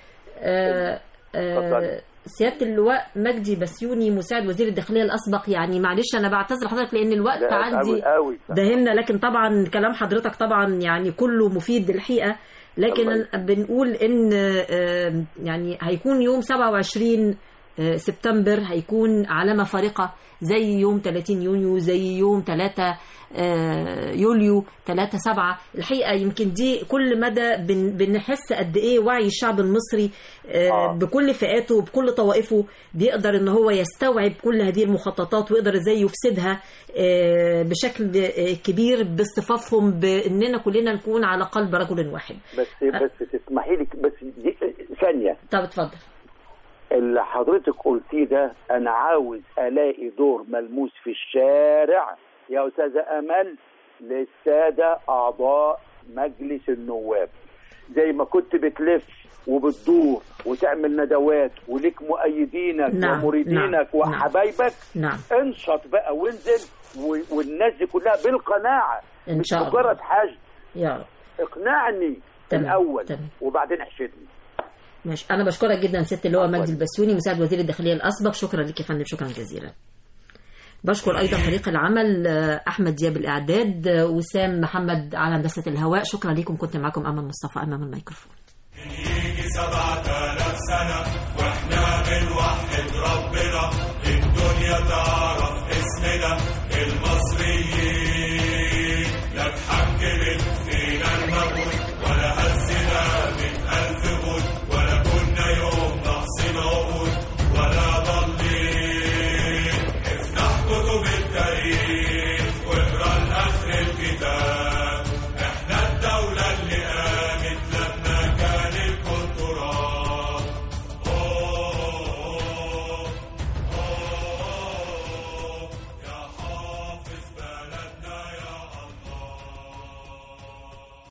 آه آه سياده اللواء مجدي بسيوني مساعد وزير الداخليه الاسبق يعني معلش انا بعتذر لحضرتك لان الوقت لا، عندي أوي أوي. داهمنا لكن طبعا كلام حضرتك طبعا يعني كله مفيد الحقيقه لكن الله بنقول ان آه، يعني هيكون يوم 27 آه، سبتمبر هيكون علامة فارقة زي يوم 30 يونيو زي يوم 3 آه، يوليو 3 7 الحقيقة يمكن دي كل مدى بن- بنحس قد ايه وعي الشعب المصري آه، بكل فئاته وبكل طوائفه بيقدر ان هو يستوعب كل هذه المخططات ويقدر ازاي يفسدها آه، بشكل آه، كبير باصطفافهم باننا كلنا نكون على قلب رجل واحد بس بس تسمحي لي بس دي ثانيه طب اتفضل اللي حضرتك قلتيه ده انا عاوز الاقي دور ملموس في الشارع يا استاذه امل للساده اعضاء مجلس النواب زي ما كنت بتلف وبتدور وتعمل ندوات وليك مؤيدينك نعم، ومريدينك نعم، وحبايبك نعم انشط بقى وانزل و- والناس دي كلها بالقناعه إن مش شاء الله. مجرد حاجه يا رب اقنعني تمام، الاول تمام. وبعدين احشدني ماشي انا بشكرك جدا ست اللواء مجدي البسيوني مساعد وزير الداخليه الاسبق شكرا لك يا فندم شكرا جزيلا بشكر ايضا فريق العمل آه، احمد دياب الاعداد آه، وسام محمد على هندسه الهواء شكرا لكم كنت معكم امام مصطفى امام الميكروفون يجي سبعة آلاف سنة واحنا بالوحدة